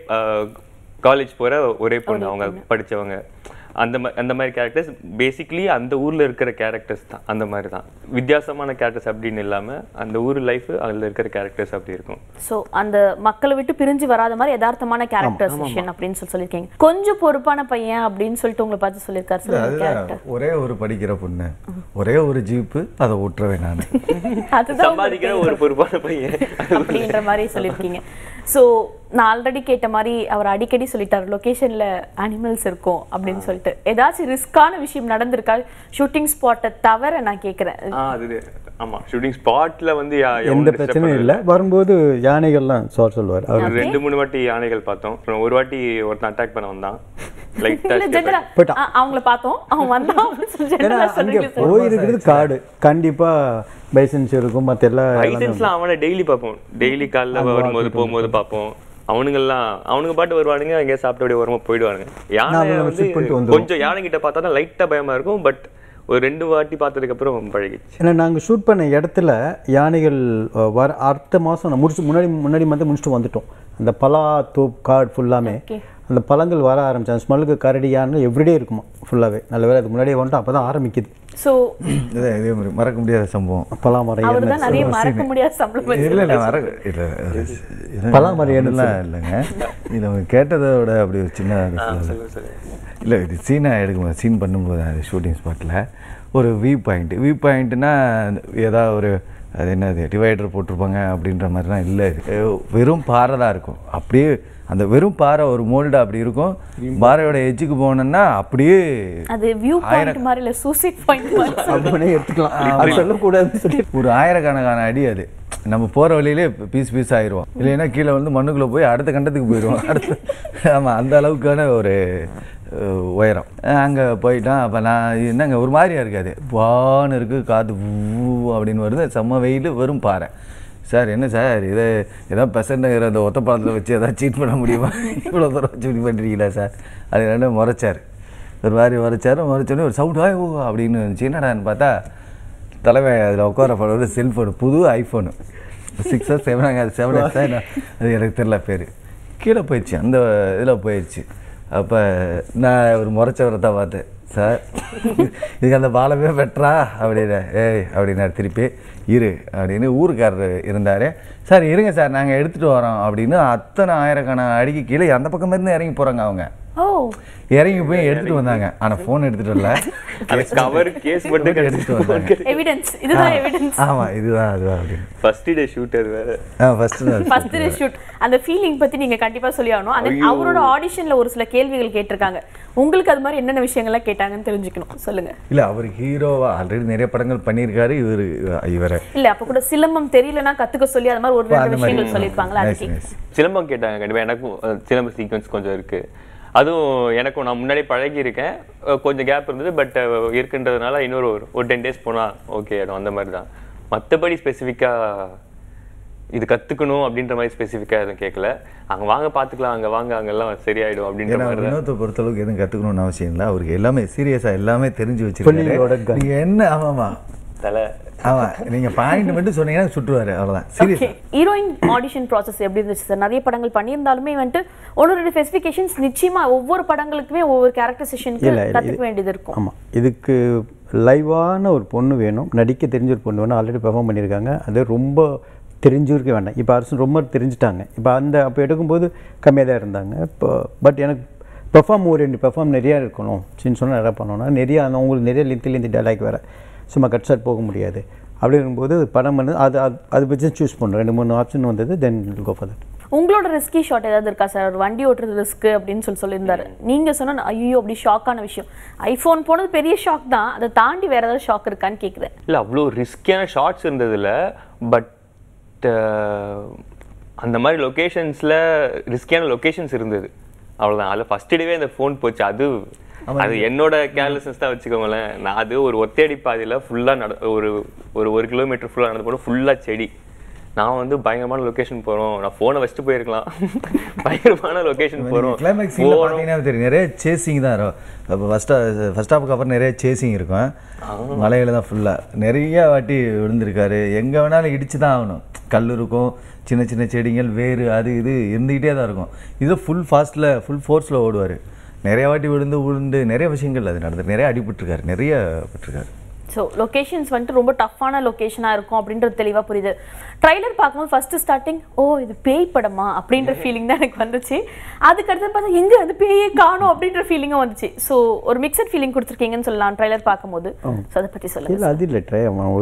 காலேஜ் போற ஒரே பொண்ணு அவங்க படிச்சவங்க அந்த மா- அந்த மாதிரி கேரக்டர்ஸ் பேசிக்லி அந்த ஊர்ல இருக்கிற கேரக்டர்ஸ் தான் அந்த மாதிரி தான் வித்தியாசமான கேரக்டர்ஸ் அப்படின்னு இல்லாம அந்த ஊர் லைஃப் அதுல இருக்கிற கேரக்டர்ஸ் அப்படி இருக்கும் ஸோ அந்த மக்களை விட்டு பிரிஞ்சு வராத மாதிரி யதார்த்தமான கேரக்டர் செஷன் அப்படின்னு சொல்லி சொல்லியிருக்கீங்க கொஞ்சம் பொறுப்பான பையன் அப்படின்னு சொல்லிட்டு உங்களை பார்த்து சொல்லியிருக்காரு சார் கேரக்டர் அதுதான் ஒரே ஒரு படிக்கிற பொண்ணு ஒரே ஒரு ஜீப்பு அதை ஓட்டுறவேன் நான் அதுதான் சம்பாதிக்கிற ஒரு பொறுப்பான பையன் அப்படின்ற மாதிரி சொல்லியிருக்கீங்க ஸோ நான் ஆல்ரெடி கேட்ட மாதிரி அவர் அடிக்கடி சொல்லிட்டார் லொகேஷன்ல அனிமல்ஸ் இருக்கும் அப்படின்னு சொல்லிட்டு ஏதாச்சும் ரிஸ்கான விஷயம் நடந்திருக்கா ஷூட்டிங் ஸ்பாட்டை தவிர நான் கேட்குறேன் ஆ அது ஆமா ஷூட்டிங் ஸ்பாட்ல வந்து யா- எந்த எவனும் disturb பிரச்சனையும் பண்ணல. இல்லை வரும்போது யானைகள்லாம் சார் சொல்லுவார் அவர் ஒரு ரெண்டு மூணு வாட்டி யானைகள் பார்த்தோம் அப்புறம் ஒரு வாட்டி ஒருத்தன் அட்டாக் பண்ண வந்தான் லைட்டா இல்ல ஜென்ரலா போயிட்டான். அவங்கள பார்த்தோம் அவன் வந்தான் அப்படின்னு சொல்லி ஏன்னா ஜென்ரலா அங்கே சொல்றீங்க சார் போயிருக்கிறது காடு கண்டிப்பா பைசன்ஸ் இருக்கும் மற்ற எல்லா எல்லாமே லைசன்ஸ்லாம் அவனை டெய்லி பார்ப்போம் டெய்லி காலைல வரும்போது போகும்போது பார்ப்போம் அவனுங்கெல்லாம் அவனுங்க பாட்டு வருவானுங்க அங்கேயே சாப்பிட்டு அப்படியே ஓரமா போயிடுவானுங்க யானை நாங்களும் வந்து shoot பண்ணிட்டு வந்துருவோம். கொஞ்சம் யானை கிட்ட பார்த்தா தான் லைட்டா பயமா இருக்கும் பட் ஒரு ரெண்டு வாட்டி பார்த்ததுக்கு அப்புறம் பழகிடுச்சு ஏன்னா நாங்கள் ஷூட் பண்ண இடத்துல யானைகள் அஹ், வர அடுத்த மாதம் முடிச்சு முன்னாடி முன்னாடி வந்து முடிச்சுட்டு வந்துட்டோம் அந்த பலா தோப் காடு ஃபுல்லாமே Okay. அந்த பழங்கள் வர ஆரம்பிச்சாங்க ஸ்மெல்லுக்கு கரடி யானை எவ்ரிடே இருக்குமா ஃபுல்லாகவே நல்ல வேலை அதுக்கு முன்னாடியே வந்துட்டோம் அப்போ தான் ஆரம்பிக்குது ஸோ இதே இதே மாதிரி மறக்க முடியாத சம்பவம் பலா மரம் அவர் ஏறின- தான் நிறைய மறக்க முடியாத சம்பளம் இல்லை இல்லை மறக்க இல்லை பலாமரம் ஏறுனது இல்லை இல்லைங்க இது அவங்க கேட்டதை விட அப்படி ஒரு சின்ன சொல்லு, சொல்லு. இல்லை இது சீனை எடுக்கும்போது சீன் பண்ணும்போது அது ஷூட்டிங் ஸ்பாட்டில் ஒரு வியூ பாயிண்ட் வியூ பாயிண்ட்னா ஏதாவது ஒரு அது என்னது டிவைடர் போட்டிருப்பாங்க அப்படின்ற மாதிரிலாம் இல்லை வெறும் பாறை தான் இருக்கும் அப்படியே அந்த வெறும் பாறை ஒரு மோல்டு அப்படி இருக்கும் பாறையோட எஜ்ஜுக்கு போனோம்னா அப்படியே அது வியூ பாயிண்ட் மாதிரி இல்ல சூசைட் பாயிண்ட் மாதிரி அப்படின்னே எடுத்துக்கலாம் அது சொல்லக்கூடாதுன்னு சொல்லி ஒரு ஆயிரக்கணக்கான அடி அது நம்ம போகிற வழியிலே பீஸ் பீஸ் ஆயிடுவோம் இல்லைன்னா கீழே வந்து மண்ணுக்குள்ளே போய் அடுத்த கண்டத்துக்கு போயிடுவோம் அடுத்து ஆமாம் அந்த அளவுக்கான ஒரு அஹ், உயரம் அங்கே போயிட்டோம் அப்போ நான் என்னங்க ஒரு மாதிரியா இருக்காது வான்னு இருக்குது காற்று ஊ அப்படின்னு வருது செம்ம வெயில் வெறும் பாறை சார் என்ன சார் இதை ஏதாவது பெசண்ட் அந்த ஒத்த பழத்தில் வச்சு ஏதாவது சீட் பண்ண முடியுமா இவ்வளோ தூரம் வச்சு இப்படி பண்ணுறீங்களா சார் அது ரெண்டும் முறைச்சார் ஒரு மாதிரி முறைச்சார் முறைச்சோடனே ஒரு சவுண்ட் ஆய் ஓ அப்படின்னு இருந்துச்சு என்னடான்னு பார்த்தா தலைமை அதில் உட்கார போன செல்ஃபோனு புது ஐஃபோனு சிக்ஸா செவனாங்க அது செவன் எக்ஸா என்ன அது எனக்கு தெரில பேர் கீழே போயிடுச்சு அந்த இதில் போயிடுச்சு அப்போ நான் ஒரு முறைச்சவரை தான் பார்த்தேன் சார் இதுக்கு அந்த பாலமே வெட்டுறா அப்படின்னு ஏய் அப்படின்னாரு திருப்பி இரு அப்படின்னு ஊருக்காரர் இருந்தார் சார் இருங்க சார் நாங்கள் எடுத்துகிட்டு வரோம் அப்படின்னு அத்தனை ஆயிரக்கணக்கான அடிக்கு கீழே அந்த பக்கம் இருந்து இறங்கி போகிறாங்க அவங்க ஓ இறங்கி போய் எடுத்துகிட்டு வந்தாங்க ஆனால் ஃபோன் எடுத்துகிட்டு வரல அந்த கவர் கேஸ் மட்டும் எடுத்துகிட்டு வந்தாங்க எவிடன்ஸ் இதுதான் எவிடன்ஸ் ஆமாம் இதுதான் அதுதான் அப்படின்னு ஃபர்ஸ்ட் டே ஷூட் அது வேற ஆ ஃபஸ்ட்டு ஃபர்ஸ்ட் டே ஷூட் அந்த ஃபீலிங் பத்தி நீங்க கண்டிப்பா சொல்லி ஆகணும் அந்த அவரோட ஆடிஷன்ல ஒரு சில கேள்விகள் கேட்டிருக்காங்க உங்களுக்கு அது மாதிரி என்னென்ன விஷயங்கள்லாம் கேட்டாங்கன்னு தெரிஞ்சுக்கணும் சொல்லுங்க இல்லை அவர் ஹீரோவா ஆல்ரெடி நிறைய படங்கள் பண்ணியிருக்காரு இவர் இவரை இல்ல அப்ப கூட சிலம்பம் தெரியலனா கத்துக்க சொல்லி அது மாதிரி ஒரு ரெண்டு அந்த மாதிரி விஷயங்கள் சொல்லிருப்பாங்களா அது nice, nice. சிலம்பம் கேட்டாங்க கண்டிப்பா எனக்கும் அஹ், சிலம்ப சீக்வன்ஸ் கொஞ்சம் இருக்கு அதுவும் எனக்கும் நான் முன்னாடி பழகி இருக்கேன் அஹ், கொஞ்சம் கேப் இருந்தது பட் இருக்குன்றதுனால இன்னொரு ஒரு ஒரு டென் டேஸ் போனா ஓகே ஆயிடும் அந்த மாதிரி தான் மற்றபடி ஸ்பெசிஃபிக்கா இது கத்துக்கணும் அப்படின்ற மாதிரி ஸ்பெசிஃபிக்கா எதுவும் கேட்கல அங்க வாங்க பாத்துக்கலாம் அங்க வாங்க அங்கெல்லாம் சரியாயிடும் அப்படின்ற ஏன்னா மாதிரி தான் வினோத்தை பொறுத்தளவுக்கு எதுவும் கற்றுக்கணும்னு அவசியம் இல்லை அவருக்கு எல்லாமே சீரியஸாக எல்லாமே தெரிஞ்சு Fully loaded வச்சிருக்காரு gun. நீங்கள் என்ன ஆமாம்மா தலை ஆமாம் நீங்கள் பாயிண்ட் மட்டும் சொன்னீங்கன்னா சுட்டுவார் அவ்வளோதான் serious okay heroine audition process எப்படி இருந்துச்சு சார் நிறைய படங்கள் பண்ணியிருந்தாலுமே வந்துட்டு ஒன்று ரெண்டு ஸ்பெசிஃபிகேஷன்ஸ் நிச்சயமா ஒவ்வொரு படங்களுக்குமே ஒவ்வொரு கேரக்டர் செஷனுக்கு இல்ல, இல்ல, கத்துக்க வேண்டியது இருக்கும் ஆமாம் இதுக்கு லைவான ஒரு பொண்ணு வேணும் நடிக்க தெரிஞ்ச ஒரு பொண்ணு வேணும் ஆல்ரெடி பெர்ஃபார்ம் பண்ணியிருக்காங்க அது ரொம்ப தெரிஞ்சிருக்க வேண்டாம் இப்போ அரசு ரொம்ப தெரிஞ்சுட்டாங்க இப்போ அந்த அப்போ எடுக்கும்போது கம்மியாக தான் இருந்தாங்க இப்போ பட் எனக்கு பெர்ஃபார்ம் ஒரு ரெண்டு பெர்ஃபார்ம் நிறையா இருக்கணும் சின்ன சொன்னால் நிறையா பண்ணணும்னா நிறையா அந்த உங்களுக்கு நிறைய லிந்தி லிந்தி டைலாக் வேறு சும்மா கட் ஷாட் போக முடியாது அப்படி இருக்கும்போது படம் பண்ணது அது அது அது வச்சு சூஸ் பண்ணணும் ரெண்டு மூணு ஆப்ஷன் வந்தது தென் கோ ஃபார் தட் உங்களோட ரிஸ்கி ஷாட் ஏதாவது இருக்கா சார் ஒரு வண்டி ஓட்டுறது ரிஸ்க் அப்படின்னு சொல்லி சொல்லியிருந்தாரு நீங்க சொன்ன ஐயோ அப்படி ஷாக்கான விஷயம் ஐபோன் போனது பெரிய ஷாக் தான் அதை தாண்டி வேற ஏதாவது ஷாக் இருக்கான்னு கேக்குறேன் இல்ல அவ்வளோ ரிஸ்கியான ஷார்ட்ஸ் இருந்ததில்ல பட் அந்த மாதிரி லொகேஷன்ஸ்ல ரிஸ்கியான லொகேஷன்ஸ் இருந்தது அவ்வளவுதான் அதில் ஃபர்ஸ்ட் டேவே அந்த ஃபோன் போச்சு அது அது என்னோட கேர்லெஸ்னஸ் தான் வச்சுக்கோங்களேன் நான் அது ஒரு ஒத்தையடி பாதையில ஃபுல்லா நட ஒரு ஒரு ஒரு கிலோமீட்டர் ஃபுல்லா நடந்து போன ஃபுல்லா செடி நான் வந்து பயங்கரமான லொகேஷன் போறோம் நான் ஃபோனை வச்சுட்டு போயிருக்கலாம் பயங்கரமான லொகேஷன் போறோம் கிளைமேக்ஸ் போறோம் பார்த்தீங்கன்னா தெரியும் நிறைய சேசிங் தான் இருக்கும் இப்போ ஃபஸ்ட் ஃபஸ்ட் ஹாஃபுக்கு அப்புறம் நிறைய சேசிங் இருக்கும் மலையில தான் ஃபுல்லாக நிறைய வாட்டி விழுந்திருக்காரு எங்கே வேணாலும் இடிச்சு தான் ஆகணும் கல் இருக்கும் சின்ன சின்ன செடிகள் வேறு அது இது இருந்துக்கிட்டே தான் இருக்கும் இது ஃபுல் ஃபாஸ்ட்டில் ஃபுல் ஃபோர்ஸில் ஓடுவார் நிறைய வாட்டி விழுந்து விழுந்து நிறைய விஷயங்கள் அது நடந்து நிறைய அடிபட்டிருக்காரு நிறைய பட்டிருக்காரு ஸோ லொகேஷன்ஸ் வந்துட்டு ரொம்ப டஃப்பான லொகேஷனாக இருக்கும் அப்படின்றது தெளிவாக புரியுது ட்ரைலர் பார்க்கும்போது ஃபர்ஸ்ட் ஸ்டார்டிங் ஓ இது பேய் படமா அப்படின்ற ஃபீலிங் தான் எனக்கு வந்துச்சு அதுக்கடுத்து பார்த்தா எங்க அந்த பேயே காணும் அப்படின்ற ஃபீலிங்கும் வந்துச்சு ஸோ ஒரு மிக்சட் ஃபீலிங் கொடுத்துருக்கீங்கன்னு சொல்லலாம் ட்ரைலர் பார்க்கும்போது ஸோ அதை பற்றி சொல்லுங்க இல்லை அது இல்லை ட்ரை ஒரு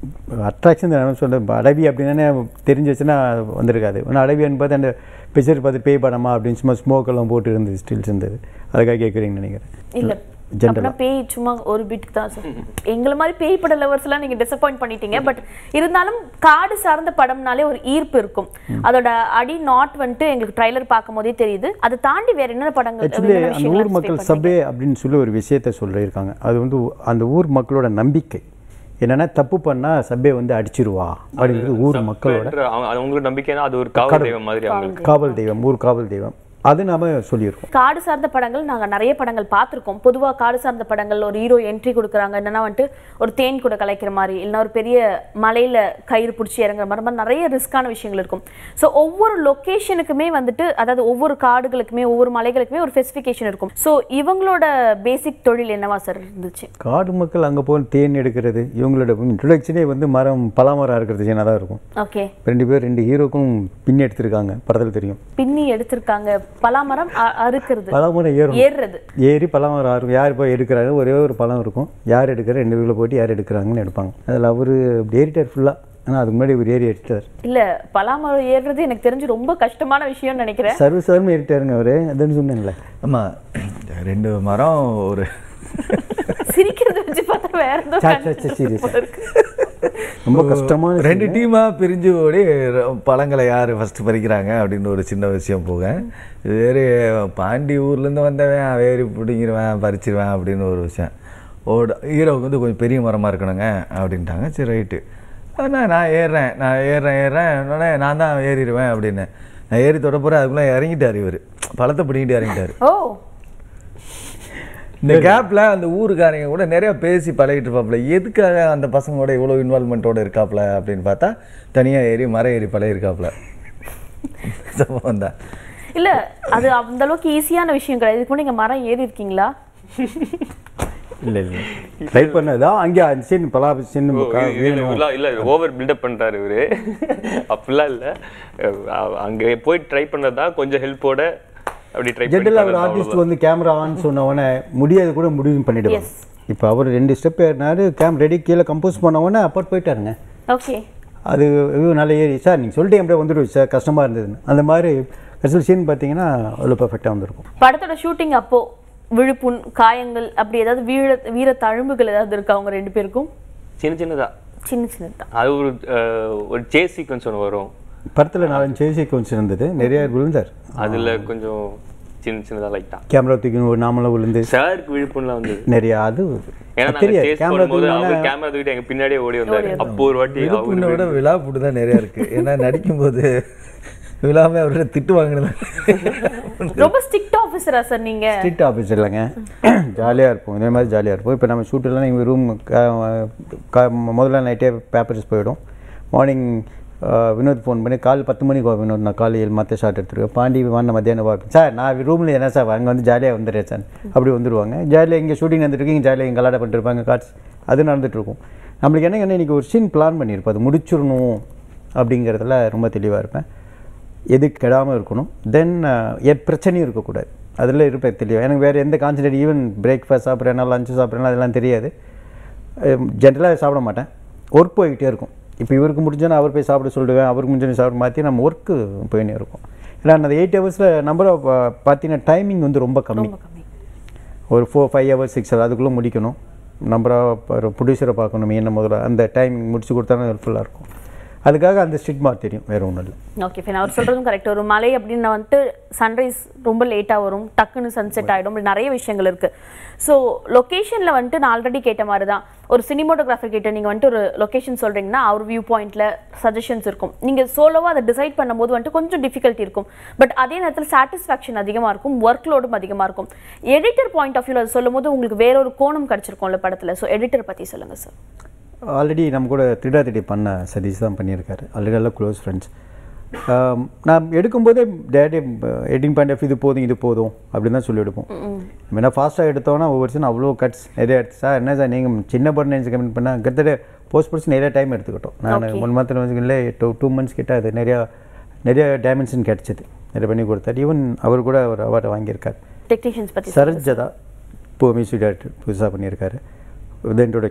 அட்ராக்ஷன் நான் சொல்கிறேன் இப்போ அடவி அப்படின்னா தெரிஞ்சு வச்சுன்னா வந்திருக்காது ஆனால் அடவின்னு பார்த்து அந்த பிக்சர் பார்த்து பேய் படமா அப்படின்னு சும்மா ஸ்மோக் எல்லாம் போட்டு இருந்தது ஸ்டில்ஸ் இருந்தது அதுக்காக கேட்குறீங்கன்னு நினைக்கிறேன் இல்ல General-ஆ. அப்படின்னா பேய் சும்மா ஒரு பிட்டுக்கு தான் சார் எங்களை மாதிரி பேய் பட லவர்ஸ் எல்லாம் நீங்க டிசப்பாயிண்ட் பண்ணிட்டீங்க பட் இருந்தாலும் காடு சார்ந்த படம்னாலே ஒரு ஈர்ப்பு இருக்கும் அதோட அடி நாட் வந்துட்டு எங்களுக்கு ட்ரைலர் பார்க்கும் போதே தெரியுது அதை தாண்டி வேற என்னென்ன படங்கள் ஆக்சுவலி என்னென்ன அந்த ஊர் விஷயங்கள் மக்கள் anticipate சபே அப்படின்னு சொல்லி ஒரு விஷயத்த சொல்லியிருக்காங்க அது வந்து அந்த ஊர் மக்களோட நம்பிக்கை என்னன்னா தப்பு பண்ணா சபே வந்து அடிச்சிருவா அப்படிங்கிறது ஊர் மக்களோட என்ற அவங்க- அது அவங்களோட நம்பிக்கைனா அது ஒரு காவல் தெய்வம் மாதிரி அவங்களுக்கு காவல் தெய்வம் ஊர் காவல் தெய்வம் அது நாம சொல்லியிருக்கோம் காடு சார்ந்த படங்கள் நாங்க நிறைய படங்கள் பார்த்திருக்கோம் பொதுவா காடு சார்ந்த படங்கள் ஒரு ஹீரோ என்ட்ரி கொடுக்குறாங்க என்னன்னா வந்துட்டு ஒரு தேன் கூட கலைக்கிற மாதிரி இல்லைன்னா ஒரு பெரிய மலையில கயிறு பிடிச்சி இறங்குற மாதிரி மாதிரி நிறைய ரிஸ்கான விஷயங்கள் இருக்கும் ஸோ ஒவ்வொரு லொக்கேஷனுக்குமே வந்துட்டு அதாவது ஒவ்வொரு காடுகளுக்குமே ஒவ்வொரு மலைகளுக்குமே ஒரு ஸ்பெசிஃபிகேஷன் இருக்கும் ஸோ இவங்களோட பேசிக் தொழில் என்னவா சார் இருந்துச்சு காடு மக்கள் அங்கே போய் தேன் எடுக்கிறது இவங்களோட இன்ட்ரொடக்ஷனே வந்து மரம் பலாமரம் இருக்கிறது சின்னதாக தான் இருக்கும் ஓகே ரெண்டு பேர் ரெண்டு ஹீரோக்கும் பின் எடுத்திருக்காங்க படத்தில் தெரியும் பின்னி எடுத்திருக்காங்க பலாமரம் அ- அறுக்கிறது பலாமரம் ஏறும் ஏறுறது ஏறி பலாமரம் இருக்கும் யார் போய் எடுக்கிறாங்க ஒரே ஒரு பழம் இருக்கும் யார் எடுக்கிற ரெண்டு பேரில் போட்டு யார் எடுக்கிறாங்கன்னு எடுப்பாங்க அதில் அவர் ஏறிட்டார் ஃபுல்லாக ஆனால் அதுக்கு முன்னாடி ஒரு ஏறி எடுத்தார் இல்ல பலாமரம் ஏறுறது எனக்கு தெரிஞ்சு ரொம்ப கஷ்டமான விஷயம்னு நினைக்கிறேன் சர்வசாதாரணமாக ஏறிட்டாருங்க அவர் அதுன்னு சொன்னேன்ல ஆமாம் ரெண்டு மரம் ஒரு சிரிக்கிறத வச்சு பார்த்தா வேற ஏதோ சா, கண்டு- சா, சா, serious. போல இருக்கு. ரொம்ப கஷ்டமான ரெண்டு டீமாக பிரிஞ்சு ஓடி ர- பழங்களை யார் ஃபஸ்ட்டு பறிக்கிறாங்க அப்படின்னு ஒரு சின்ன விஷயம் போக இது வேறு பாண்டி ஊர்லேருந்து வந்தவன் அவன் ஏறி பிடிங்கிருவேன் பறிச்சிருவேன் அப்படின்னு ஒரு விஷயம் ஓட ஹீரோவுக்கு வந்து கொஞ்சம் பெரிய மரமாக இருக்கணுங்க அப்படின்ட்டாங்க சரி ரைட்டு நான் நான் ஏறுறேன் நான் ஏறுறேன் ஏறுறேன் உடனே நான் தான் ஏறிடுவேன் அப்படின்னு நான் ஏறி தொட போகிறேன் அதுக்குள்ளே இறங்கிட்டார் இவர் பழத்தை பிடிங்கிட்டு இறங்கிட்டார் ஓ இந்த கேப்ல அந்த ஊருக்காரங்க கூட நிறைய பேசி பழகிட்டு இருப்பாப்ல எதுக்காக அந்த பசங்களோட இவ்வளோ இன்வால்மெண்ட்டோட இருக்காப்ல அப்படின்னு பார்த்தா தனியா ஏறி மரம் ஏறி பழகிருக்காப்ல சம்பவம் தான் இல்ல அது அந்த அளவுக்கு ஈஸியான விஷயம் கிடையாது இதுக்கு முன்னாடி நீங்க மரம் ஏறி இருக்கீங்களா இல்லை இல்லை ட்ரை பண்ணதான் அங்கே அந்த சீன் பலா சீன் ஓ, இது- இது இதெல்லாம் இல்ல ஓவர் பில்டப் பண்றாரு இவரு அப்படிலாம் இல்ல அஹ் அங்க போய் ட்ரை பண்ணதா கொஞ்சம் ஹெல்ப்போட அப்படி ட்ரை ஜென்ரலாக ஒரு பண்ணி ஆர்டிஸ்ட் வந்து கேமரா ஆன் சொன்ன உடனே முடியாது கூட முடிவு பண்ணிடுவாங்க இப்போ அவர் ரெண்டு ஸ்டெப் ஏறினாரு கேம் ரெடி கீழே கம்போஸ் பண்ண உடனே அப்பாட் போயிட்டாருங்க ஓகே அது ஐயோ நல்ல ஏறி சார் நீங்கள் சொல்லிட்டு அப்படியே வந்துடுச்சு சார் கஷ்டமாக இருந்ததுன்னு அந்த மாதிரி கடைசியில் சீன் பார்த்தீங்கன்னா அவ்வளோ பர்ஃபெக்டாக வந்திருக்கும் படத்தோட ஷூட்டிங் அப்போ விழுப்புண் காயங்கள் அப்படி ஏதாவது வீர வீர தழும்புகள் ஏதாவது இருக்கா அவங்க ரெண்டு பேருக்கும் சின்ன சின்னதா சின்ன சின்னதான் அது ஒரு அஹ், ஒரு சேஸ் சீக்வன்ஸ் ஒன்று வரும் படத்தில் நாலஞ்சு சேசி கொஞ்சம் இருந்தது நிறைய விழுந்தார் அதுல கொஞ்சம் சின்ன சின்னதா லைட்டா கேமரா தூக்கி ஒரு நாமளாக விழுந்து சாருக்கு விழுப்புண்லாம் வந்து நிறைய அது ஏன்னா நாங்க தெரியாது சேஸ் கேமரா பண்ணும்போது தூக்கி அவர் கேமரா தூக்கிட்டு எங்க பின்னாடியே ஓடி வந்தாரு அப்போ ஒரு வாட்டி விழுப்புண்ணை அவரு விட விழா புட்டு தான் நிறையா இருக்கு ஏன்னா நடிக்கும்போது விழாமே அவர்கிட்ட திட்டு வாங்கினது ரொம்ப ஸ்ட்ரிக்ட் ஆஃபீஸரா சார் நீங்க ஸ்ட்ரிக்ட் ஆஃபீஸ் இல்லைங்க ஜாலியாக இருப்போம் இதே மாதிரி ஜாலியாக இருப்போம் இப்போ நம்ம ஷூட்டெல்லாம் எங்கள் ரூம் முதல்ல நைட்டே பேப்பர்ஸ் போயிடும் மார்னிங் வினோத் ஃபோன் பண்ணி கால் பத்து மணிக்கு வா வினோத் நான் கால் ஏழு மற்ற ஷாட் எடுத்துருக்கேன் பாண்டி வாங்க மத்தியானம் பார்ப்பேன் சார் நான் ரூமில் என்ன சார் அங்கே வந்து ஜாலியாக வந்துடுறேன் சார் அப்படி வந்துடுவாங்க ஜாலியாக இங்கே ஷூட்டிங் நடந்துட்டு இங்கே ஜாலியாக இங்கே கலாட பண்ணிருப்பாங்க காட்ஸ் அது நடந்துட்டுருக்கும் நம்மளுக்கு என்ன என்ன இன்றைக்கி ஒரு சீன் பிளான் பண்ணியிருப்போம் அது முடிச்சிடணும் அப்படிங்கிறதுல ரொம்ப தெளிவாக இருப்பேன் எது கெடாமல் இருக்கணும் தென் என் பிரச்சனையும் இருக்கக்கூடாது அதில் இருப்பேன் தெளிவாக எனக்கு வேறு எந்த கான்சன்ட்ரேட் ஈவன் பிரேக்ஃபாஸ்ட் சாப்பிட்றேன்னா லஞ்சு சாப்பிட்றேன்னா அதெல்லாம் தெரியாது ஜென்ரலாக சாப்பிட மாட்டேன் ஒர்க் போய்கிட்டே இருக்கும் இப்போ இவருக்கு முடிஞ்சோன்னா அவர் போய் சாப்பிட சொல்லிடுவேன் அவருக்கு முடிஞ்சோன்னு சாப்பிட மாற்றி நம்ம ஒர்க்கு போயினே இருக்கும் ஏன்னா அந்த எயிட் ஹவர்ஸில் நம்பர் ஆஃப் பார்த்தீங்கன்னா டைமிங் வந்து ரொம்ப கம்மி ரொம்ப கம்மி ஒரு four five hours six hour அதுக்குள்ளே முடிக்கணும் நம்பராக ஒரு ப்ரொடியூசரை பார்க்கணும் என்ன முதல்ல அந்த டைமிங் முடிச்சு கொடுத்தாலும் ஹெல்ப்ஃபுல்லாக இருக்கும் அதுக்காக அந்த ஸ்ட்ரிக்ட் மார்க் தெரியும் வேறு ஒன்றும் இல்லை ஓகே ஃபைன் அவர் சொல்றதும் கரெக்ட் ஒரு மலை அப்படின்னு வந்துட்டு சன்ரைஸ் ரொம்ப லேட்டா வரும் டக்குன்னு சன்செட் ஆயிடும் இப்படி நிறைய விஷயங்கள் இருக்கு ஸோ லொகேஷன்ல வந்துட்டு நான் ஆல்ரெடி கேட்ட மாதிரி தான் ஒரு சினிமோட்டோகிராஃபர் கிட்ட நீங்க வந்துட்டு ஒரு லொகேஷன் சொல்றீங்கன்னா அவர் வியூ பாயிண்ட்ல சஜஷன்ஸ் இருக்கும் நீங்க சோலோவா அதை டிசைட் பண்ணும்போது வந்துட்டு கொஞ்சம் டிஃபிகல்ட்டி இருக்கும் பட் அதே நேரத்தில் சாட்டிஸ்ஃபேக்ஷன் அதிகமா இருக்கும் ஒர்க் லோடும் அதிகமா இருக்கும் எடிட்டர் பாயிண்ட் ஆஃப் வியூல அது சொல்லும் போது உங்களுக்கு வேற ஒரு கோணம் கிடைச்சிருக்கும்ல படத்துல ஸோ எடிட்டர் பத்தி சொல்லுங்க சார் ஆல்ரெடி நம்ம கூட திருடா திடி பண்ண சதீஷ் தான் பண்ணியிருக்காரு ஆல்ரெடி எல்லாம் க்ளோஸ் ஃப்ரெண்ட்ஸ் நான் எடுக்கும்போதே டேடி எடிட்டிங் பாயிண்ட் ஆஃப் இது போதும் இது போதும் அப்படின்னு தான் சொல்லி எடுப்போம் நம்ம என்ன ஃபாஸ்ட்டாக எடுத்தோன்னா ஒவ்வொரு சீன் அவ்வளோ கட்ஸ் நிறைய எடுத்து சார் என்ன சார் நீங்கள் சின்ன படம் நினச்சி கமெண்ட் பண்ணால் கிட்டத்தட்ட போஸ்ட் ப்ரொடக்ஷன் நிறைய டைம் எடுத்துக்கிட்டோம் நான் ஒன் மந்த்தில் வச்சுக்கல டூ டூ மந்த்ஸ் கிட்ட அது நிறையா நிறைய டைமென்ஷன் கிடச்சிது நிறைய பண்ணி கொடுத்தாரு ஈவன் அவர் கூட ஒரு அவார்டு வாங்கியிருக்காரு டெக்னீஷியன்ஸ் பத்தி சரஜ் ஜதா இப்போ மியூசிக் டேரக்டர் புதுசாக பண்ணியிருக்காரு வித் இன்ட்ரோடக்ஷன்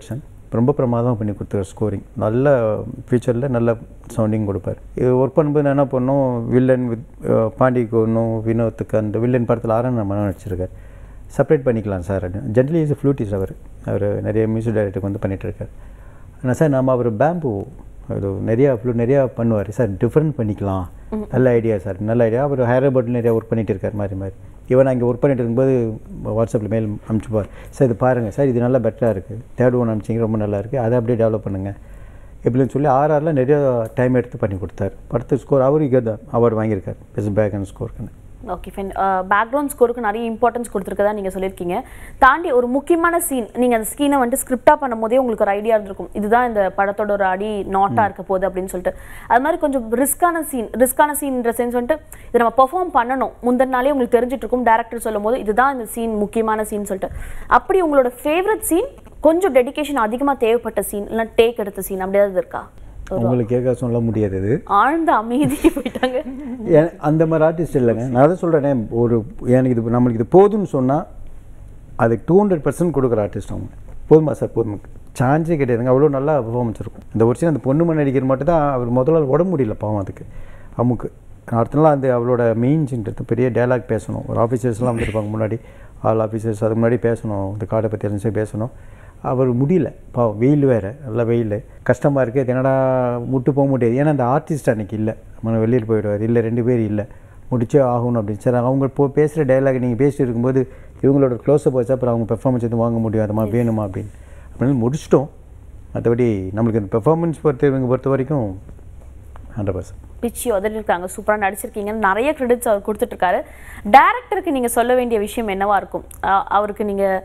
ரொம்ப பிரமாதமாக பண்ணி கொடுத்தாரு ஸ்கோரிங் நல்ல ஃபியூச்சரில் நல்ல சவுண்டிங் கொடுப்பார் இது ஒர்க் பண்ணும்போது நான் என்ன பண்ணோம் வில்லன் வித் பாண்டிக்கு ஒன்றும் வினோத்துக்கு அந்த வில்லன் படத்தில் ஆரன் நம்ம நடிச்சிருக்கார் செப்பரேட் பண்ணிக்கலாம் சார் அப்படின்னு ஜென்ரலி இஸ் ஃப்ளூட்டிஸ் அவர் அவர் நிறைய மியூசிக் டைரக்டருக்கு வந்து பண்ணிட்டு இருக்கார் ஆனால் சார் நம்ம அவர் பேம்பு அது நிறையா ஃப்ளூ நிறையா பண்ணுவார் சார் டிஃப்ரெண்ட் பண்ணிக்கலாம் நல்ல ஐடியா சார் நல்ல ஐடியா அவர் ஹைதராபாத்தில் நிறையா ஒர்க் பண்ணிட்டு இருக்கார் மாதிரி மாதிரி ஈவன் அங்கே ஒர்க் பண்ணிட்டு இருக்கும்போது வாட்ஸ்அப்பில் மெயில் அனுப்பிச்சுப்பார் சார் இது பாருங்கள் சார் இது நல்லா பெட்டராக இருக்குது தேர்ட் ஒன் அனுப்பிச்சிங்க ரொம்ப நல்லா இருக்குது அதை அப்படியே டெவலப் பண்ணுங்கள் எப்படின்னு சொல்லி ஆர்ஆரில் நிறைய டைம் எடுத்து பண்ணி கொடுத்தாரு படத்து ஸ்கோர் அவர் இங்கே தான் அவார்டு வாங்கியிருக்கார் பெஸ்ட் பேக் அண்ட் ஸ்கோருக்குன்னு ஓகே ஃபைன் பேக்ரவுண்ட் ஸ்கோருக்கு நிறைய இம்பார்ட்டன்ஸ் கொடுத்துருக்கதா நீங்கள் சொல்லியிருக்கீங்க தாண்டி ஒரு முக்கியமான சீன் நீங்கள் அந்த ஸ்கீனை வந்துட்டு ஸ்கிரிப்டாக பண்ணும்போதே உங்களுக்கு ஒரு ஐடியா இருந்திருக்கும் இதுதான் இந்த படத்தோட ஒரு அடி நாட்டாக இருக்க போகுது அப்படின்னு சொல்லிட்டு அது மாதிரி கொஞ்சம் ரிஸ்கான சீன் ரிஸ்கான சீன்ற சென்ஸ் வந்துட்டு இதை நம்ம பெர்ஃபார்ம் பண்ணணும் முந்தின நாளே உங்களுக்கு தெரிஞ்சிட்டு இருக்கும் டேரக்டர் சொல்லும் போது இதுதான் இந்த சீன் முக்கியமான சீன் சொல்லிட்டு அப்படி உங்களோட ஃபேவரட் சீன் கொஞ்சம் டெடிகேஷன் அதிகமாக தேவைப்பட்ட சீன் இல்லை டேக் எடுத்த சீன் அப்படியாவது இருக்கா உங்களுக்கு கேட்க சொல்ல முடியாது இது ஆழ்ந்த அமைதிக்கு போயிட்டாங்க ஏன் அந்த மாதிரி ஆர்டிஸ்ட் இல்லைங்க நான் தான் சொல்கிறேனே ஒரு எனக்கு இது நம்மளுக்கு இது போதும்னு சொன்னால் அதுக்கு டூ ஹண்ட்ரட் பர்சன்ட் கொடுக்குற ஆர்டிஸ்ட் அவங்க போதுமா சார் போதுமா சான்ஸே கிடையாதுங்க அவ்வளோ நல்லா பெர்ஃபார்மன்ஸ் இருக்கும் இந்த ஒரு சீன் அந்த பொண்ணு மணி நடிக்கிற மட்டும் தான் அவர் முதல்ல உடம்பு முடியல பாவம் அதுக்கு அமுக்கு அடுத்த நாள் அந்த அவளோட மெயின் சீன்றது பெரிய டயலாக் பேசணும் ஒரு ஆஃபீஸர்ஸ்லாம் வந்திருப்பாங்க முன்னாடி ஆல் ஆஃபீஸர்ஸ் அதுக்கு முன்னாடி பேசணும் இந்த கார்டை பற்றி இருந்துச்சு பேசணும் அவர் முடியல பாவம் வெயில் வேறு நல்ல வெயில் கஷ்டமாக இருக்குது அது என்னடா முட்டு போக முடியாது ஏன்னா அந்த ஆர்டிஸ்ட் அன்னைக்கு இல்லை நம்ம வெளியில் போயிடுவார் இல்லை ரெண்டு பேர் இல்லை முடிச்சே ஆகணும் அப்படின்னு சரி அவங்க போ பேசுகிற டைலாக் நீங்கள் பேசிட்டு இருக்கும்போது இவங்களோட க்ளோஸ்அப் வச்சு அப்புறம் அவங்க பெர்ஃபார்மன்ஸ் எதுவும் வாங்க முடியும் அது மாதிரி வேணுமா அப்படின்னு அப்படின்னு முடிச்சிட்டோம் மற்றபடி நம்மளுக்கு இந்த பெர்ஃபார்மன்ஸ் பொறுத்த இவங்க பொறுத்த வரைக்கும் ஹண்ட்ரட் பர்சன்ட் பிச்சி உதறிருக்காங்க சூப்பராக நடிச்சிருக்கீங்க நிறைய கிரெடிட்ஸ் அவர் கொடுத்துட்ருக்காரு டேரக்டருக்கு நீங்கள் சொல்ல வேண்டிய விஷயம் என்னவா இருக்கும் அ- அவருக்கு நீங்கள்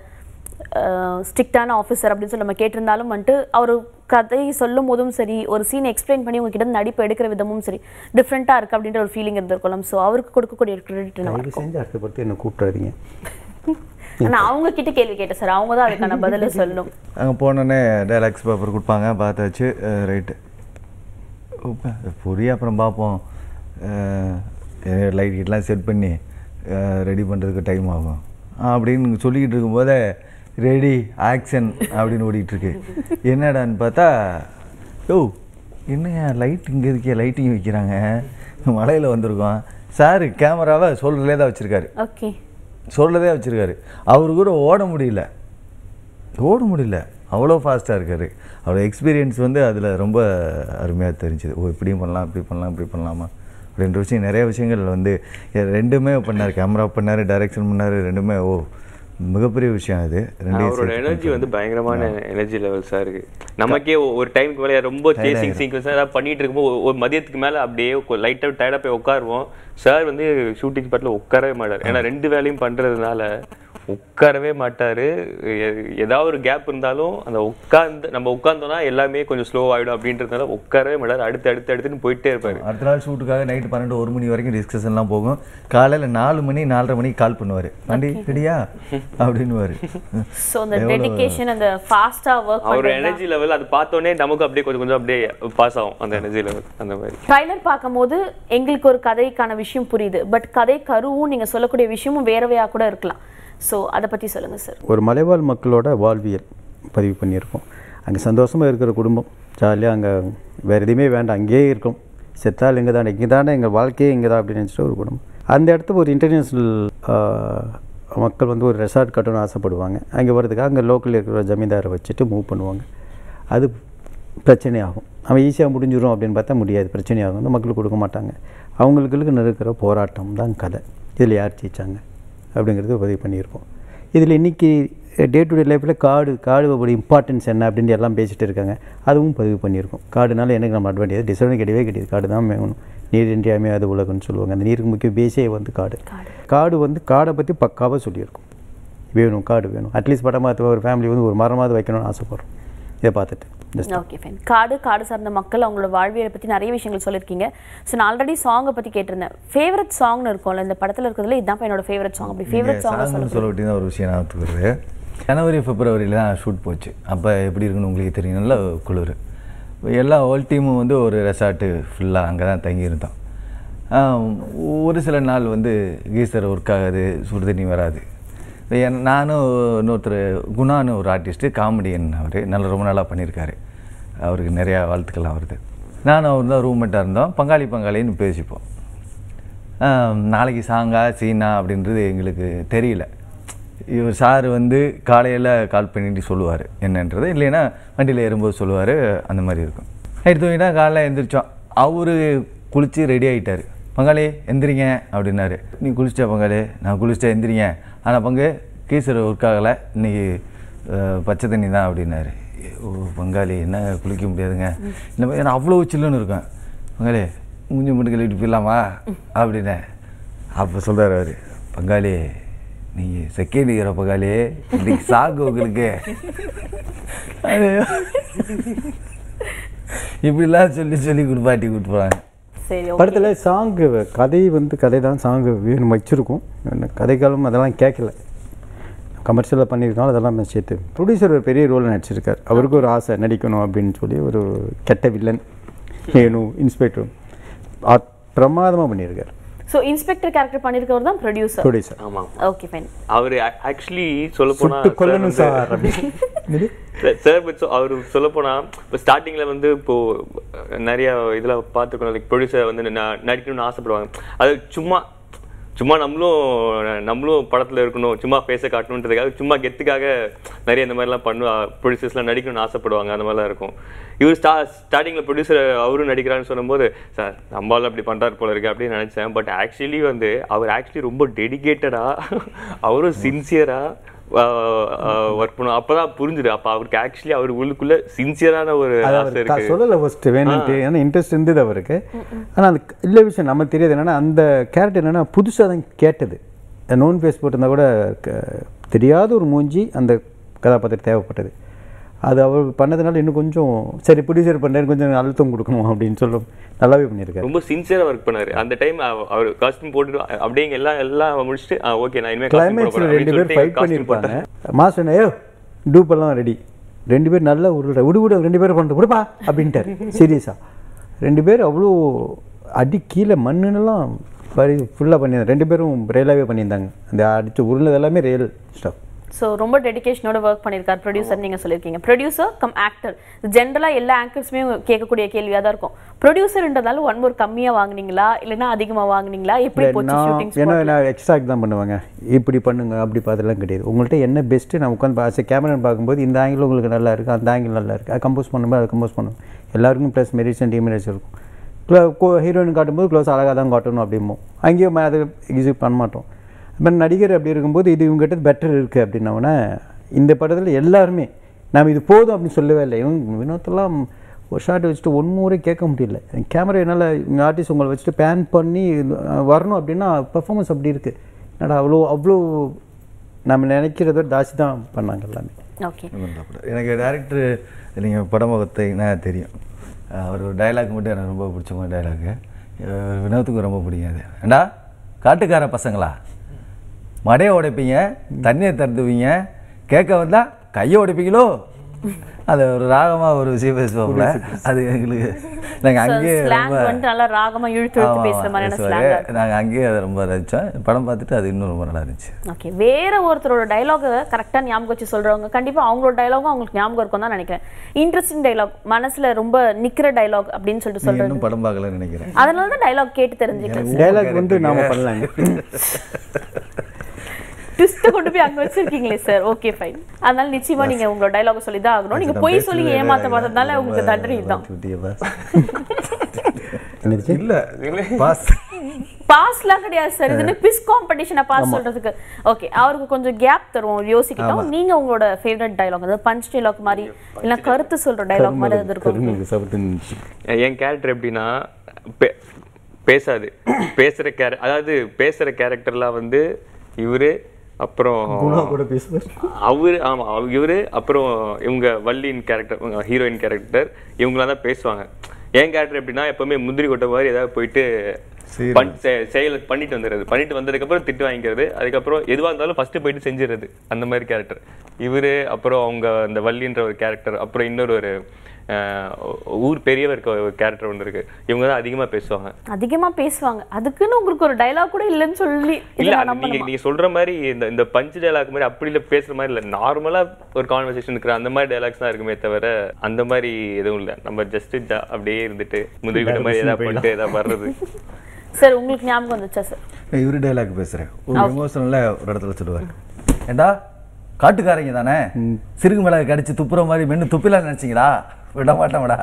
ஸ்ட்ரிக்டான ஆஃபீஸர் அப்படின்னு சொல்லி நம்ம கேட்டிருந்தாலும் வந்துட்டு அவர் கதை சொல்லும் போதும் சரி ஒரு சீன் எக்ஸ்பிளைன் பண்ணி உங்ககிட்ட இருந்து நடிப்பு எடுக்கிற விதமும் சரி டிஃப்ரெண்ட்டாக இருக்குது அப்படின்ற ஒரு ஃபீலிங் இருந்திருக்கலாம் ஸோ அவருக்கு கொடுக்கக்கூடிய கிரெடிட் என்னவா தயவு செஞ்சு அடுத்த பொறுத்து என்னை கூப்பிட்றாதீங்க ஆனால் அவங்க கிட்ட கேள்வி கேட்டேன் சார் அவங்க தான் அதுக்கான பதிலை சொல்லணும் அங்கே போனோடனே டைலாக்ஸ் பேப்பர் கொடுப்பாங்க பார்த்தாச்சு ரைட்டு பொரிய அப்புறம் பார்ப்போம் லைட் கீட்லாம் செட் பண்ணி ரெடி பண்ணுறதுக்கு டைம் ஆகும் அப்படின்னு சொல்லிக்கிட்டு இருக்கும்போதே ரெடி ஆக்ஷன் அப்படின்னு ஓடிட்டுருக்கு என்னடான்னு பார்த்தா யோ என்னங்க லைட் இங்கே இருக்கே லைட்டிங் வைக்கிறாங்க மலையில் வந்திருக்கோம் சார் கேமராவை சொல்கிறதுலே தான் வச்சுருக்காரு ஓகே சொல்றதே வச்சிருக்காரு அவரு கூட ஓட முடியல ஓட முடியல அவ்வளோ ஃபாஸ்ட்டாக இருக்காரு அவரோட எக்ஸ்பீரியன்ஸ் வந்து அதில் ரொம்ப அருமையாக தெரிஞ்சுது ஓ இப்படியும் பண்ணலாம் இப்படி பண்ணலாம் இப்படி பண்ணலாமா அப்படின்ற விஷயம் நிறைய விஷயங்கள் வந்து எ- ரெண்டுமே பண்ணார் கேமரா பண்ணார் டைரக்ஷன் பண்ணார் ரெண்டுமே ஓ மிகப்பெரிய விஷயம் அது ரெண்டையும் அவரோட சேர்த்து எனர்ஜி வந்து பயங்கரமான எனர்ஜி லெவல்ஸாக இருக்கு நமக்கே ஒ- ஒரு டைமுக்கு மேலே ரொம்ப சேசிங் சீக்வன்ஸ் ஏதாவது பண்ணிட்டு இருக்கும்போது ஒ- ஒரு மதியத்துக்கு மேலே அப்படியே லைட்டாக டயர்டாக போய் உட்காருவோம் சார் வந்து ஷூட்டிங் ஸ்பாட்டில் உட்காரவே மாட்டார் ஏன்னா ரெண்டு வேலையும் பண்ணுறதுனால உட்காரவே மாட்டார் ஏதாவது ஒரு கேப் இருந்தாலும் அந்த உட்கார்ந்து நம்ம உட்கார்ந்தோம்னா எல்லாமே கொஞ்சம் ஸ்லோ ஆகிடும் அப்படின்றதுனால உட்காரவே மாட்டார் அடுத்து அடுத்து அடுத்துன்னு போயிட்டே இருப்பார் அடுத்த நாள் ஷூட்டுக்காக நைட்டு பன்னெண்டு ஒரு மணி வரைக்கும் டிஸ்கஷன்லாம் போகும் காலையில் நாலு மணி நாலரை மணிக்கு கால் பண்ணுவார் வண்டி ரெடியா அப்படின்னுவார் ஸோ அந்த டெடிகேஷன் அந்த ஃபாஸ்ட்டாக ஒர்க் அவரோட எனர்ஜி லெவல் அது பார்த்தோன்னே நமக்கு அப்படியே கொஞ்சம் கொஞ்சம் அப்படியே பாஸ் ஆகும் அந்த எனர்ஜி லெவல் அந்த மாதிரி ட்ரைலர் பார்க்கும்போது எங்களுக்கு ஒரு கதைக்கான விஷயம் புரியுது பட் கதை கருவும் நீங்கள் சொல்லக்கூடிய விஷயமும் வேறவையாக கூட இருக்கலாம் ஸோ அதை பற்றி சொல்லுங்கள் சார் ஒரு மலைவாழ் மக்களோட வாழ்வியல் பதிவு பண்ணியிருக்கோம் அங்கே சந்தோஷமாக இருக்கிற குடும்பம் ஜாலியாக அங்கே வேறு எதுவுமே வேண்டாம் அங்கேயே இருக்கும் செத்தால் இங்கே தானே இங்கே தானே எங்கள் வாழ்க்கையே இங்கே தான் அப்படின்னு நினச்சிட்டு ஒரு குடும்பம் அந்த இடத்துக்கு ஒரு இன்டர்நேஷ்னல் மக்கள் வந்து ஒரு ரெசார்ட் கட்டணும்னு ஆசைப்படுவாங்க அங்கே வரதுக்காக அங்கே லோக்கலில் இருக்கிற ஜமீன்தாரை வச்சுட்டு மூவ் பண்ணுவாங்க அது பிரச்சனையாகும் அவன் ஈஸியாக முடிஞ்சிடும் அப்படின்னு பார்த்தா முடியாது பிரச்சனையாகும் அந்த மக்களுக்கு கொடுக்க மாட்டாங்க அவங்களுக்கு இருக்கிற போராட்டம் தான் கதை இதில் யார் ஜெயிச்சாங்க அப்படிங்கிறது பதிவு பண்ணியிருப்போம் இதில் இன்றைக்கி டே டு டே லைஃப்பில் காடு காடு இம்பார்ட்டன்ஸ் என்ன அப்படின்னு எல்லாம் பேசிட்டு இருக்காங்க அதுவும் பதிவு பண்ணியிருக்கோம் காடுனால எனக்கு நம்ம அட்வான்டேஜ் டிஸ்அட்வான்டேஜ் கிடையவே கிடையாது காடு தான் வேணும் நீர் இன்றியாமே அது உலகம்னு சொல்லுவாங்க அந்த நீருக்கு முக்கிய பேஸே வந்து காடு காடு வந்து காடை பற்றி பக்காவாக சொல்லியிருக்கும் வேணும் காடு வேணும் அட்லீஸ்ட் படமாக ஒரு ஃபேமிலி வந்து ஒரு மரமாவது வைக்கணும்னு ஆசைப்படுறோம் இதை பார்த்துட்டு ஜஸ்ட் ஓகே ஃபைன் காடு காடு சார்ந்த மக்கள் அவங்களோட வாழ்வியலை பற்றி நிறைய விஷயங்கள் சொல்லியிருக்கீங்க ஸோ நான் ஆல்ரெடி சாங்கை பற்றி கேட்டிருந்தேன் ஃபேவரட் சாங்னு இருக்கும்ல இந்த படத்தில் இருக்கிறதுல இதுதான் என்னோட ஃபேவரட் சாங் அப்படி ஃபேவரட் சாங் சாங்னு சொல்ல விட்டு ஒரு விஷயம் ஞாபகத்துக்கு வருது ஜனவரி பிப்ரவரியில் தான் ஷூட் போச்சு அப்போ எப்படி இருக்குன்னு உங்களுக்கு தெரியும் நல்ல குளிர் எல்லா ஹோல் டீமும் வந்து ஒரு ரெசார்ட்டு ஃபுல்லாக அங்கே தான் தங்கியிருந்தோம் ஆஹ் ஒரு சில நாள் வந்து கீசர் ஒர்க் ஆகாது சுடு தண்ணி வராது என்- நானும் இன்னொருத்தர் குணான்னு ஒரு ஆர்டிஸ்ட்டு காமெடியன் அவர் நல்ல ரொம்ப நல்லா பண்ணியிருக்காரு அவருக்கு நிறையா வாழ்த்துக்கள்லாம் வருது நானும் அவர் தான் ரூம்மேட்டாக இருந்தோம் பங்காளி பங்காளின்னு பேசிப்போம் ஆம், நாளைக்கு சாங்கா சீனா அப்படின்றது எங்களுக்கு தெரியல இவர் சார் வந்து காலையில் கால் பண்ணிட்டு சொல்லுவார் என்னன்றது இல்லைன்னா வண்டியில் ஏறும்போது சொல்லுவார் அந்த மாதிரி இருக்கும் நைட்டு தூங்கிட்டா காலைல எந்திரிச்சோம் அவரு குளித்து ரெடி ஆகிட்டார் பங்காளி எந்திரிங்க அப்படின்னாரு நீ குளிச்சிட்டா பங்காளி நான் குளிச்சிட்டா எந்திரிங்க ஆனால் பங்கு கீசர் ஒர்க் ஆகலை இன்னைக்கு அஹ், பச்சை தண்ணி தான் அப்படின்னாரு ஓ பங்காளி என்ன குளிக்க முடியாதுங்க இந்த மாதிரி நான் அவ்வளோ சில்லுன்னு இருக்கேன் பங்காளி மூஞ்சி மட்டும் கழுவிட்டு போயிடலாமா அப்படின்னேன் அப்போ சொல்கிறார் அவர் பங்காளி நீங்கள் செகண்ட் இயர் பங்காளி இன்னைக்கு சாகு உங்களுக்கு அது இப்படிலாம் சொல்லி சொல்லி குடுப்பாட்டி கூட்டு போகிறாங்க சரி okay. படத்தில் சாங்கு கதை வந்து கதை தான் சாங்கு வேணும் வச்சுருக்கோம் கதைக்காலம் அதெல்லாம் கேட்கல கமர்ஷியலாக பண்ணியிருக்கோம் அதெல்லாம் நான் சேர்த்து ப்ரொடியூசர் ஒரு பெரிய ரோல் நடிச்சிருக்கார் அவருக்கு ஒரு ஆசை நடிக்கணும் அப்படின்னு சொல்லி ஒரு கெட்ட வில்லன் வேணும் இன்ஸ்பெக்டர் பிரமாதமாக பண்ணியிருக்கார் ஸோ இன்ஸ்பெக்டர் கேரக்டர் பண்ணியிருக்கவர் தான் ப்ரொடியூசர் ப்ரொடியூசர் ஆமாம் ஓகே ஃபைன் அவர் ஆக்சுவலி சொல்ல போனா சுட்டு கொல்லணும் சார் அப்படின்னு சார் பட் அவர் சொல்ல போனா இப்போ ஸ்டார்டிங்ல வந்து இப்போ நிறைய இதுல பார்த்துருக்கோம் லைக் ப்ரொடியூசர் வந்து ந- நடிக்கணும்னு ஆசைப்படுவாங்க அது சும்மா சும்மா நம்மளும் நம்மளும் படத்துல இருக்கணும் சும்மா ஃபேஸை காட்டணுன்றதுக்காக சும்மா கெத்துக்காக நிறைய இந்த மாதிரிலாம் பண்ணுவா ப்ரொடியூசர்ஸ்லாம் நடிக்கணும்னு ஆசைப்படுவாங்க அந்த மாதிரிலாம் இருக்கும் இவர் ஸ்டா ஸ்டார்டிங்கில் ப்ரொடியூசர் அவரும் நடிக்கிறான்னு சொல்லும்போது சார் நம்மளால அப்படி பண்றாரு போல இருக்கு அப்படின்னு நினைச்சேன் பட் ஆக்சுவலி வந்து அவர் ஆக்சுவலி ரொம்ப டெடிகேட்டடா அவரும் சின்சியரா ஒர்க் பண்ணும் அப்பதான் புரிஞ்சுது அப்ப அவருக்கு ஆக்சுவலி அவர் உள்ளுக்குள்ள சின்சியரான ஒரு அது ஆசை அவர் க- இருக்கு சொல்லலை ஃபஸ்ட்டு வேணும்ட்டு ஏன்னா இன்ட்ரெஸ்ட் இருந்தது அவருக்கு ஆனால் அந்த இல்லை விஷயம் நம்ம தெரியாது என்னன்னா அந்த கேரக்டர் என்னன்னா புதுசாக தான் கேட்டது நோன் ஃபேஸ் போட்டிருந்தா கூட க- தெரியாத ஒரு மூஞ்சி அந்த கதாபாத்திரம் தேவைப்பட்டது அது அவர் பண்ணதுனால இன்னும் கொஞ்சம் சரி ப்ரொடியூசர் பண்ணாரு கொஞ்சம் அழுத்தம் கொடுக்கணும் அப்படின்னு சொல்ல நல்லாவே பண்ணியிருக்காரு ரொம்ப சின்சியரா ஒர்க் பண்ணாரு அந்த டைம் அவர் காஸ்டியூம் போட்டு அப்படியே இங்க எல்லாம் எல்லாம் முடிச்சுட்டு ஓகே நான் இனிமே காஸ்டியூம் போட கிளைமேக்ஸில் போறேன் ரெண்டு அப்படின்னு பேர் ஃபைட் சொல்லிட்டு காஸ்டியூம் பண்ணியிருப்பாங்க போட்டேன் மாஸ்டர் ஏயோ டூப்பெல்லாம் ரெடி ரெண்டு பேர் நல்லா உருட விடு விடு ரெண்டு பேரும் பண்ணுறது விடுப்பா அப்படின்ட்டார் சீரியஸாக ரெண்டு பேர் அவ்வளோ அடி கீழே மண்ணுன்னெல்லாம் வரி ஃபுல்லாக பண்ணியிருந்தாங்க ரெண்டு பேரும் ரியலாகவே பண்ணியிருந்தாங்க அந்த அடிச்சு உருளது எல்லாமே ரியல் ஸ்டஃப் ஸோ ரொம்ப டெடிகேஷனோட ஒர்க் பண்ணியிருக்கார் ப்ரொடியூசர் நீங்க சொல்லியிருக்கீங்க ப்ரொடியூசர் கம் ஆக்டர் ஜென்ரலாக எல்லா ஆக்டர்ஸுமே கேட்கக்கூடிய கேள்வியாக தான் இருக்கும் ப்ரொடியூசர்ன்றதால ஒன் மோர் கம்மியா வாங்குனீங்களா இல்லைன்னா அதிகமா வாங்குனீங்களா எப்படி போச்சு நான் ஷூட்டிங் ஏன்னா நான் எக்ஸ்ட்ரா தான் பண்ணுவாங்க இப்படி பண்ணுங்க அப்படி பார்த்தெல்லாம் கிடையாது உங்கள்கிட்ட என்ன பெஸ்ட்டு நான் உட்காந்து ஆஸ் கேமரா பார்க்கும்போது இந்த ஆங்கிள் உங்களுக்கு நல்லா இருக்குது அந்த ஆங்கிள் நல்லா இருக்குது கம்போஸ் பண்ணும்போது அதை கம்போஸ் பண்ணும் எல்லாருக்கும் ப்ளஸ் மெரிட்ஸ் அண்ட் டிமெரிட்ஸ் இருக்கும் ஹீரோயின் காட்டும்போது க்ளோஸ் அழகாக தான் காட்டணும் அப்படிம்போம் அங்கேயும் அதை எக்ஸிக்யூட் பண்ண மாட்டோம் இப்போ நடிகர் அப்படி இருக்கும்போது இது இவங்ககிட்ட பெட்டர் இருக்குது அப்படின்னோடனே இந்த படத்தில் எல்லாருமே நாம் இது போதும் அப்படின்னு சொல்லவே இல்லை இவங்க வினோத்தெல்லாம் ஒரு ஷாட் வச்சுட்டு ஒன் முறை கேட்க முடியல கேமரா என்னால் இங்கே ஆர்டிஸ்ட் உங்களை வச்சுட்டு பேன் பண்ணி அஹ், வரணும் அப்படின்னா பெர்ஃபார்மன்ஸ் அப்படி இருக்குது என்னடா அவ்வளோ அவ்வளோ நம்ம நினைக்கிறத விட ஜாஸ்தி தான் பண்ணாங்க எல்லாமே ஓகே எனக்கு டேரக்டர் நீங்கள் படம் பார்த்தீங்கன்னா தெரியும் அவர் ஒரு டைலாக் மட்டும் எனக்கு ரொம்ப பிடிச்ச டைலாக்கு வினோத்துக்கு ரொம்ப பிடிக்கும் அது ஏண்டா காட்டுக்கார பசங்களா மடையை உடைப்பீங்க தண்ணியை திறந்துவீங்க கேட்க வந்தா கையை உடைப்பீங்களோ அது ஒரு ராகமா ஒரு விஷயம் பேசுவாப்புல அது எங்களுக்கு நாங்கள் அங்கேயே ஸ்லாங் ரொம்ப வந்துட்டு நல்லா ராகமா இழுத்து இழுத்து பேசுற மாதிரியான ஸ்லாங் நாங்கள் அங்கேயே அதை ரொம்ப ரசித்தோம் படம் பார்த்துட்டு அது இன்னும் ரொம்ப நல்லா இருந்துச்சு ஓகே வேற ஒருத்தரோட டைலாக கரெக்டாக ஞாபகம் வச்சு சொல்றவங்க கண்டிப்பா அவங்களோட டைலாகும் அவங்களுக்கு ஞாபகம் இருக்கும் தான் நினைக்கிறேன் இன்ட்ரெஸ்டிங் டைலாக் மனசுல ரொம்ப நிக்கிற டைலாக் அப்படின்னு சொல்லிட்டு நீங்க சொல்றது இன்னும் படம் பார்க்கலன்னு நினைக்கிறேன் அதனால தான் டைலாக் கேட்டு தெரிஞ்சுக்கிறேன் டைலாக் வந்து நாம பண்ணலாங்க ட்விஸ்ட் கொண்டு போய் அங்க வச்சிருக்கீங்களே சார் ஓகே ஃபைன் அதனால நிச்சயமா நீங்க உங்களோட டைலாக சொல்லி தான் ஆகணும் நீங்க பொய் சொல்லி ஏமாத்த பார்த்ததுனால உங்களுக்கு தண்டனை இதுதான் என்னது இல்ல பாஸ் பாஸ்லாம் கிடையாது சார் இதுன்னு பிஸ் காம்படிஷனை பாஸ் சொல்றதுக்கு ஓகே அவருக்கு கொஞ்சம் கேப் தருவோம் யோசிக்கிட்டோம் நீங்க உங்களோட ஃபேவரட் டைலாக் அதாவது பஞ்ச் டைலாக் மாதிரி இல்ல கருத்து சொல்ற டைலாக் மாதிரி எது இருக்கும் கரும்பு சபத்து இருந்துச்சு என் கேரக்டர் எப்படின்னா பே- பேசாது பேசுற கேர அதாவது பேசுற கேரக்டர்லாம் வந்து இவரு அப்புறம் குணா கூட பேசுவார் அவரு ஆமா அவ- இவரு அப்புறம் இவங்க வள்ளியின் கேரக்டர் ஹீரோயின் கேரக்டர் இவங்களாம் தான் பேசுவாங்க என் கேரக்டர் எப்படின்னா எப்பவுமே முந்திரி கொட்டை மாதிரி ஏதாவது போயிட்டு பண்- செ- செயல் பண்ணிட்டு வந்துடுறது பண்ணிட்டு வந்ததுக்கு அப்புறம் திட்டு வாங்கிக்கிறது அதுக்கப்புறம் எதுவா இருந்தாலும் ஃபர்ஸ்ட் போயிட்டு செஞ்சிடுறது அந்த மாதிரி கேரக்டர் இவரு அப்புறம் அவங்க அந்த வள்ளின்ற ஒரு கேரக்டர் அப்புறம் இன்னொரு ஒரு அஹ், ஊர் பெரியவர் கேரக்டர் ஒன்று இருக்கு இவங்க தான் அதிகமா பேசுவாங்க அதிகமா பேசுவாங்க அதுக்குன்னு உங்களுக்கு ஒரு டயலாக் கூட இல்லைன்னு சொல்லி இதை இல்ல நான் அது நீங்க நம்பணுமா? நீங்க சொல்ற மாதிரி இந்த இந்த பஞ்ச் டயலாக் மாதிரி அப்படி இல்ல பேசுற மாதிரி இல்ல நார்மலா ஒரு கான்வர்சேஷன் இருக்கிற அந்த மாதிரி டயலாக்ஸ் தான் இருக்குமே தவிர அந்த மாதிரி எதுவும் இல்ல நம்ம ஜஸ்ட் அப்படியே இருந்துட்டு முந்திரி விட்ட மாதிரி ஏதாவது பண்ணிட்டு ஏதாவது வர்றது சார் உங்களுக்கு ஞாபகம் வந்துச்சா சார் இவரு டைலாக் பேசுறேன் ஒரு எமோஷனல்ல ஒரு இடத்துல சொல்லுவார் ஏண்டா காட்டுக்காரங்க தானே சிறுகு மிளகு கடிச்சு துப்புற மாதிரி மென்னு துப்பிலாம் நினைச்சீங்களா விட மாட்டோம்டா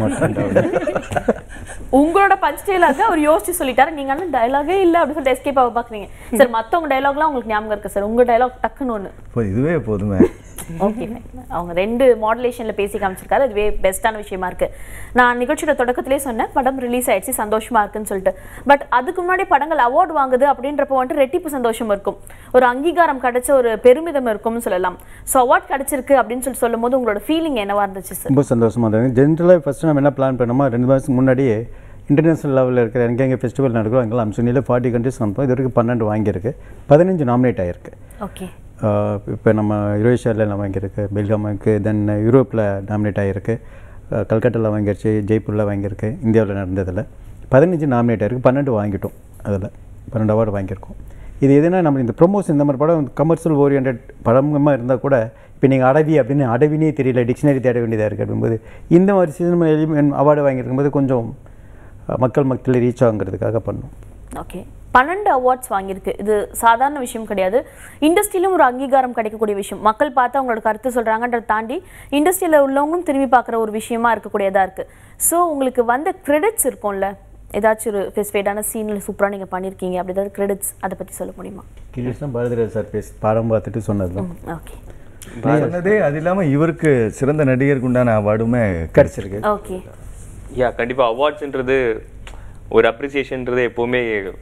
உங்களோட பஞ்ச் டயலாக அவர் யோசிச்சு சொல்லிட்டாரு நீங்க ஆனா டயலாகே இல்ல அப்படின்னு சொல்லிட்டு எஸ்கேப் ஆக பாக்குறீங்க சார் மத்தவங்க டயலாக்லாம் உங்களுக்கு ஞாபகம் இருக்கு சார் உங்க டயலாக் டக்குன்னு ஒண்ணு இப்போ இதுவே போதுமே ஓகே அவங்க ரெண்டு மாடுலேஷன்ல பேசி காமிச்சிருக்காரு அதுவே பெஸ்ட்டான விஷயமா இருக்கு நான் நிகழ்ச்சியோட தொடக்கத்திலே சொன்னேன் படம் ரிலீஸ் ஆயிடுச்சு சந்தோஷமா இருக்குன்னு சொல்லிட்டு பட் அதுக்கு முன்னாடி படங்கள் அவார்டு வாங்குது அப்படின்றப்போ வந்துட்டு ரெட்டிப்பு சந்தோஷம் இருக்கும் ஒரு அங்கீகாரம் கிடைச்ச ஒரு பெருமிதம் இருக்கும்னு சொல்லலாம் ஸோ அவார்ட் கிடைச்சிருக்கு அப்படின்னு சொல்லி சொல்லும் போது உங்களோட ஃபீலிங் என்னவா இருந்துச்சு சார் ரொம்ப சந்தோஷமாக இருந்தது ஜென்ரலாக ஃபஸ்ட்டு நம்ம என்ன பிளான் பண்ணோமா ரெண்டு மாதத்துக்கு முன்னாடியே இன்டர்நேஷனல் லெவலில் இருக்கிற எங்கெங்கே ஃபெஸ்டிவல் நடக்கிறோம் அங்கெல்லாம் அம்சனியில் ஃபார்ட்டி கண்ட்ரிஸ் அனுப்போம் இது வரைக்கும் பன்னெண்டு வாங்கியிருக்கு பதினஞ்சு நாமினேட் ஆகிருக்கு ஓகே இப்போ நம்ம யுரேஷியாவில் வாங்கியிருக்கு பெல்காமுக்கு தென் யூரோப்பில் நாமினேட் ஆகிருக்கு கல்கட்டாவில் வாங்கிருச்சு ஜெய்ப்பூரில் வாங்கியிருக்கு இந்தியாவில் நடந்ததில் பதினஞ்சு நாமினேட் ஆகிருக்கு பன்னெண்டு வாங்கிட்டோம் அதில் பன்னெண்டு அவார்டு வாங்கியிருக்கோம் இது எதுனா நம்ம இந்த ப்ரொமோஷன் இந்த மாதிரி படம் கமர்ஷியல் ஓரியன்ட் படமாக இருந்தால் கூட இப்போ நீங்கள் அடவி அப்படின்னு அடவினே தெரியல டிக்ஷனரி தேட வேண்டியதாக இருக்குது அப்படிங்கும்போது இந்த மாதிரி சீசன் அவார்டு வாங்கியிருக்கும்போது கொஞ்சம் அஹ், மக்கள் மக்களை ரீச் ஆகுங்கிறதுக்காக பண்ணோம் ஓகே பன்னெண்டு அவார்ட்ஸ் வாங்கியிருக்கு இது சாதாரண விஷயம் கிடையாது இண்டஸ்ட்ரியிலும் ஒரு அங்கீகாரம் கிடைக்கக்கூடிய விஷயம் மக்கள் பார்த்து அவங்களோட கருத்து சொல்றாங்கன்றதை தாண்டி இண்டஸ்ட்ரியில் உள்ளவங்களும் திரும்பி பார்க்குற ஒரு விஷயமா இருக்கக்கூடியதா இருக்கு ஸோ உங்களுக்கு வந்த கிரெடிட்ஸ் இருக்கும்ல ஏதாச்சும் ஒரு ஃபெஸ்டிவேட்டான சீனில் சூப்பராக நீங்கள் பண்ணியிருக்கீங்க அப்படி ஏதாவது கிரெடிட்ஸ் அதை பற்றி சொல்ல முடியுமா கிரீஷ் பாரதிராஜ் சார் பேசி படம் பார்த்துட்டு சொன்னது தான் ஓகே நீ சொன்னதே அது இல்லாம இவருக்கு சிறந்த நடிகருக்கு உண்டான அவார்டுமே கிடச்சிருக்கு ஓகே யா கண்டிப்பா அவார்ட்ஸ்ன்றது ஒரு அப்ரிசியேஷன்றது எப்போவுமே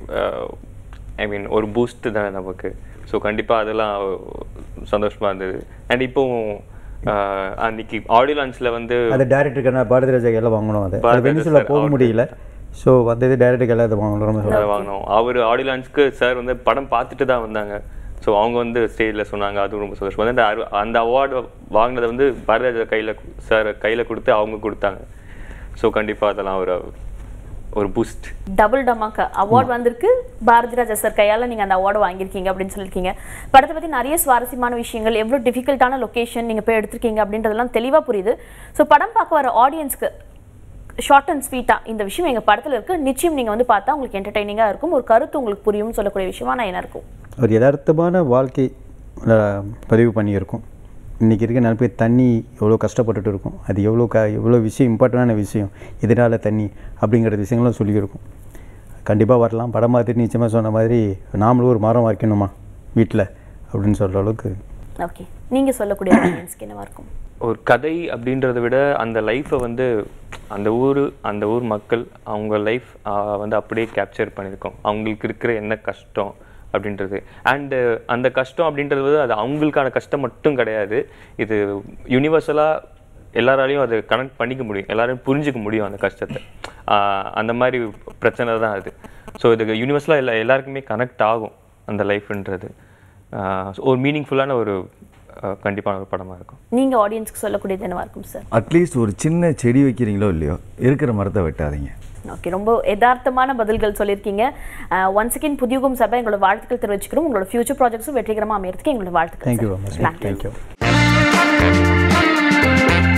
ஐ மீன் ஒரு பூஸ்ட் தானே நமக்கு ஸோ கண்டிப்பா அதெல்லாம் சந்தோஷமா இருந்தது அண்ட் இப்போ அஹ், அன்னைக்கு ஆடியோ லான்ச்சில் வந்து அது டேரக்டருக்கு நான் பாரதிராஜா எல்லாம் வாங்கணும் அது அது பாரதிராஜா வெனிசுலா sir, போக அவருக்கு. முடியல ஸோ வந்தது டேரக்டருக்கு எல்லாம் அதை வாங்கணும் ரொம்ப அதை வாங்கினோம் அவர் ஆடியோ லான்ச்சுக்கு சார் வந்து படம் பார்த்துட்டு தான் வந்தாங்க ஸோ அவங்க வந்து ஸ்டேஜில் சொன்னாங்க அதுவும் ரொம்ப சந்தோஷமா இருந்தது. அந்த அரு- அந்த அவார்டு வாங்கினதை வந்து பாரதிராஜா கையில் சார் கையில் கொடுத்து அவங்க கொடுத்தாங்க ஸோ கண்டிப்பா அதெல்லாம் ஒரு ஒரு பூஸ்ட் டபுள் டமாக்கா அவார்ட் வந்திருக்கு பாரதி ராஜா சார் கையால நீங்க அந்த அவார்டு வாங்கியிருக்கீங்க அப்படின்னு சொல்லியிருக்கீங்க படத்தை பத்தி நிறைய சுவாரஸ்யமான விஷயங்கள் எவ்வளவு டிஃபிகல்ட்டான லொகேஷன் நீங்க போய் எடுத்திருக்கீங்க அப்படின்றதெல்லாம் தெளிவா புரியுது ஸோ படம் பார்க்க வர ஆடியன்ஸ்க்கு ஷார்ட் அண்ட் ஸ்வீட்டா இந்த விஷயம் எங்க படத்துல இருக்கு நிச்சயம் நீங்க வந்து பார்த்தா உங்களுக்கு என்டர்டைனிங்கா இருக்கும் ஒரு கருத்து உங்களுக்கு புரியும்னு சொல்லக்கூடிய விஷயமா நான் என்ன இருக்கும் ஒரு யதார்த்தமான வாழ்க்கை அஹ், பதிவு பண்ணியிருக்கோம் இன்றைக்கி இருக்க நிறைய பேர் தண்ணி எவ்வளோ கஷ்டப்பட்டுட்டு இருக்கும் அது எவ்வளோ க எவ்வளோ விஷயம் இம்பார்ட்டண்டான விஷயம் இதனால் தண்ணி அப்படிங்கிற விஷயங்களும் சொல்லியிருக்கோம் கண்டிப்பாக வரலாம் படம் பார்த்துட்டு நிச்சயமாக சொன்ன மாதிரி நாமளும் ஒரு மரம் வைக்கணுமா வீட்டில் அப்படின்னு சொல்கிற அளவுக்கு ஓகே நீங்க சொல்லக்கூடிய ஆடியன்ஸ்க்கு என்னவா இருக்கும் ஒரு கதை அப்படின்றத விட அந்த லைஃப்பை வந்து அந்த ஊர் அந்த ஊர் மக்கள் அவங்க லைஃப் வந்து அப்படியே கேப்சர் பண்ணியிருக்கோம் அவங்களுக்கு இருக்கிற என்ன கஷ்டம் அப்படின்றது அண்டு அந்த கஷ்டம் அப்படின்றது வந்து அது அவங்களுக்கான கஷ்டம் மட்டும் கிடையாது இது யூனிவர்சலாக எல்லாராலையும் அதை கனெக்ட் பண்ணிக்க முடியும் எல்லாரையும் புரிஞ்சுக்க முடியும் அந்த கஷ்டத்தை ஆஹ் அந்த மாதிரி பிரச்சனை தான் அது ஸோ இதுக்கு யூனிவர்சலாக எல்லா எல்லாருக்குமே கனெக்ட் ஆகும் அந்த லைஃப்ன்றது ஒரு மீனிங்ஃபுல்லான ஒரு ஆஹ் கண்டிப்பான ஒரு படமாக இருக்கும் நீங்க ஆடியன்ஸ்க்கு சொல்லக்கூடியது என்னவா இருக்கும் சார் அட்லீஸ்ட் ஒரு சின்ன செடி வைக்கிறீங்களோ இல்லையோ இருக்கிற மரத்தை வெட்டாதீங்க ஓகே ரொம்ப யதார்த்தமான பதில்கள் சொல்லியிருக்கீங்க ஒன்ஸ் அகேன் புதியுகம் சபை எங்களோட வாழ்த்துக்கள் தெரிவிச்சுக்கிறோம் உங்களோட ஃபியூச்சர் ப்ராஜெக்ட்ஸும் வெற்றிகரமாக அமையறதுக்கு எங்களோட வாழ்த்துக்கள் தேங்க்யூ sir. ரொம்ப Thank you. தேங்க்யூ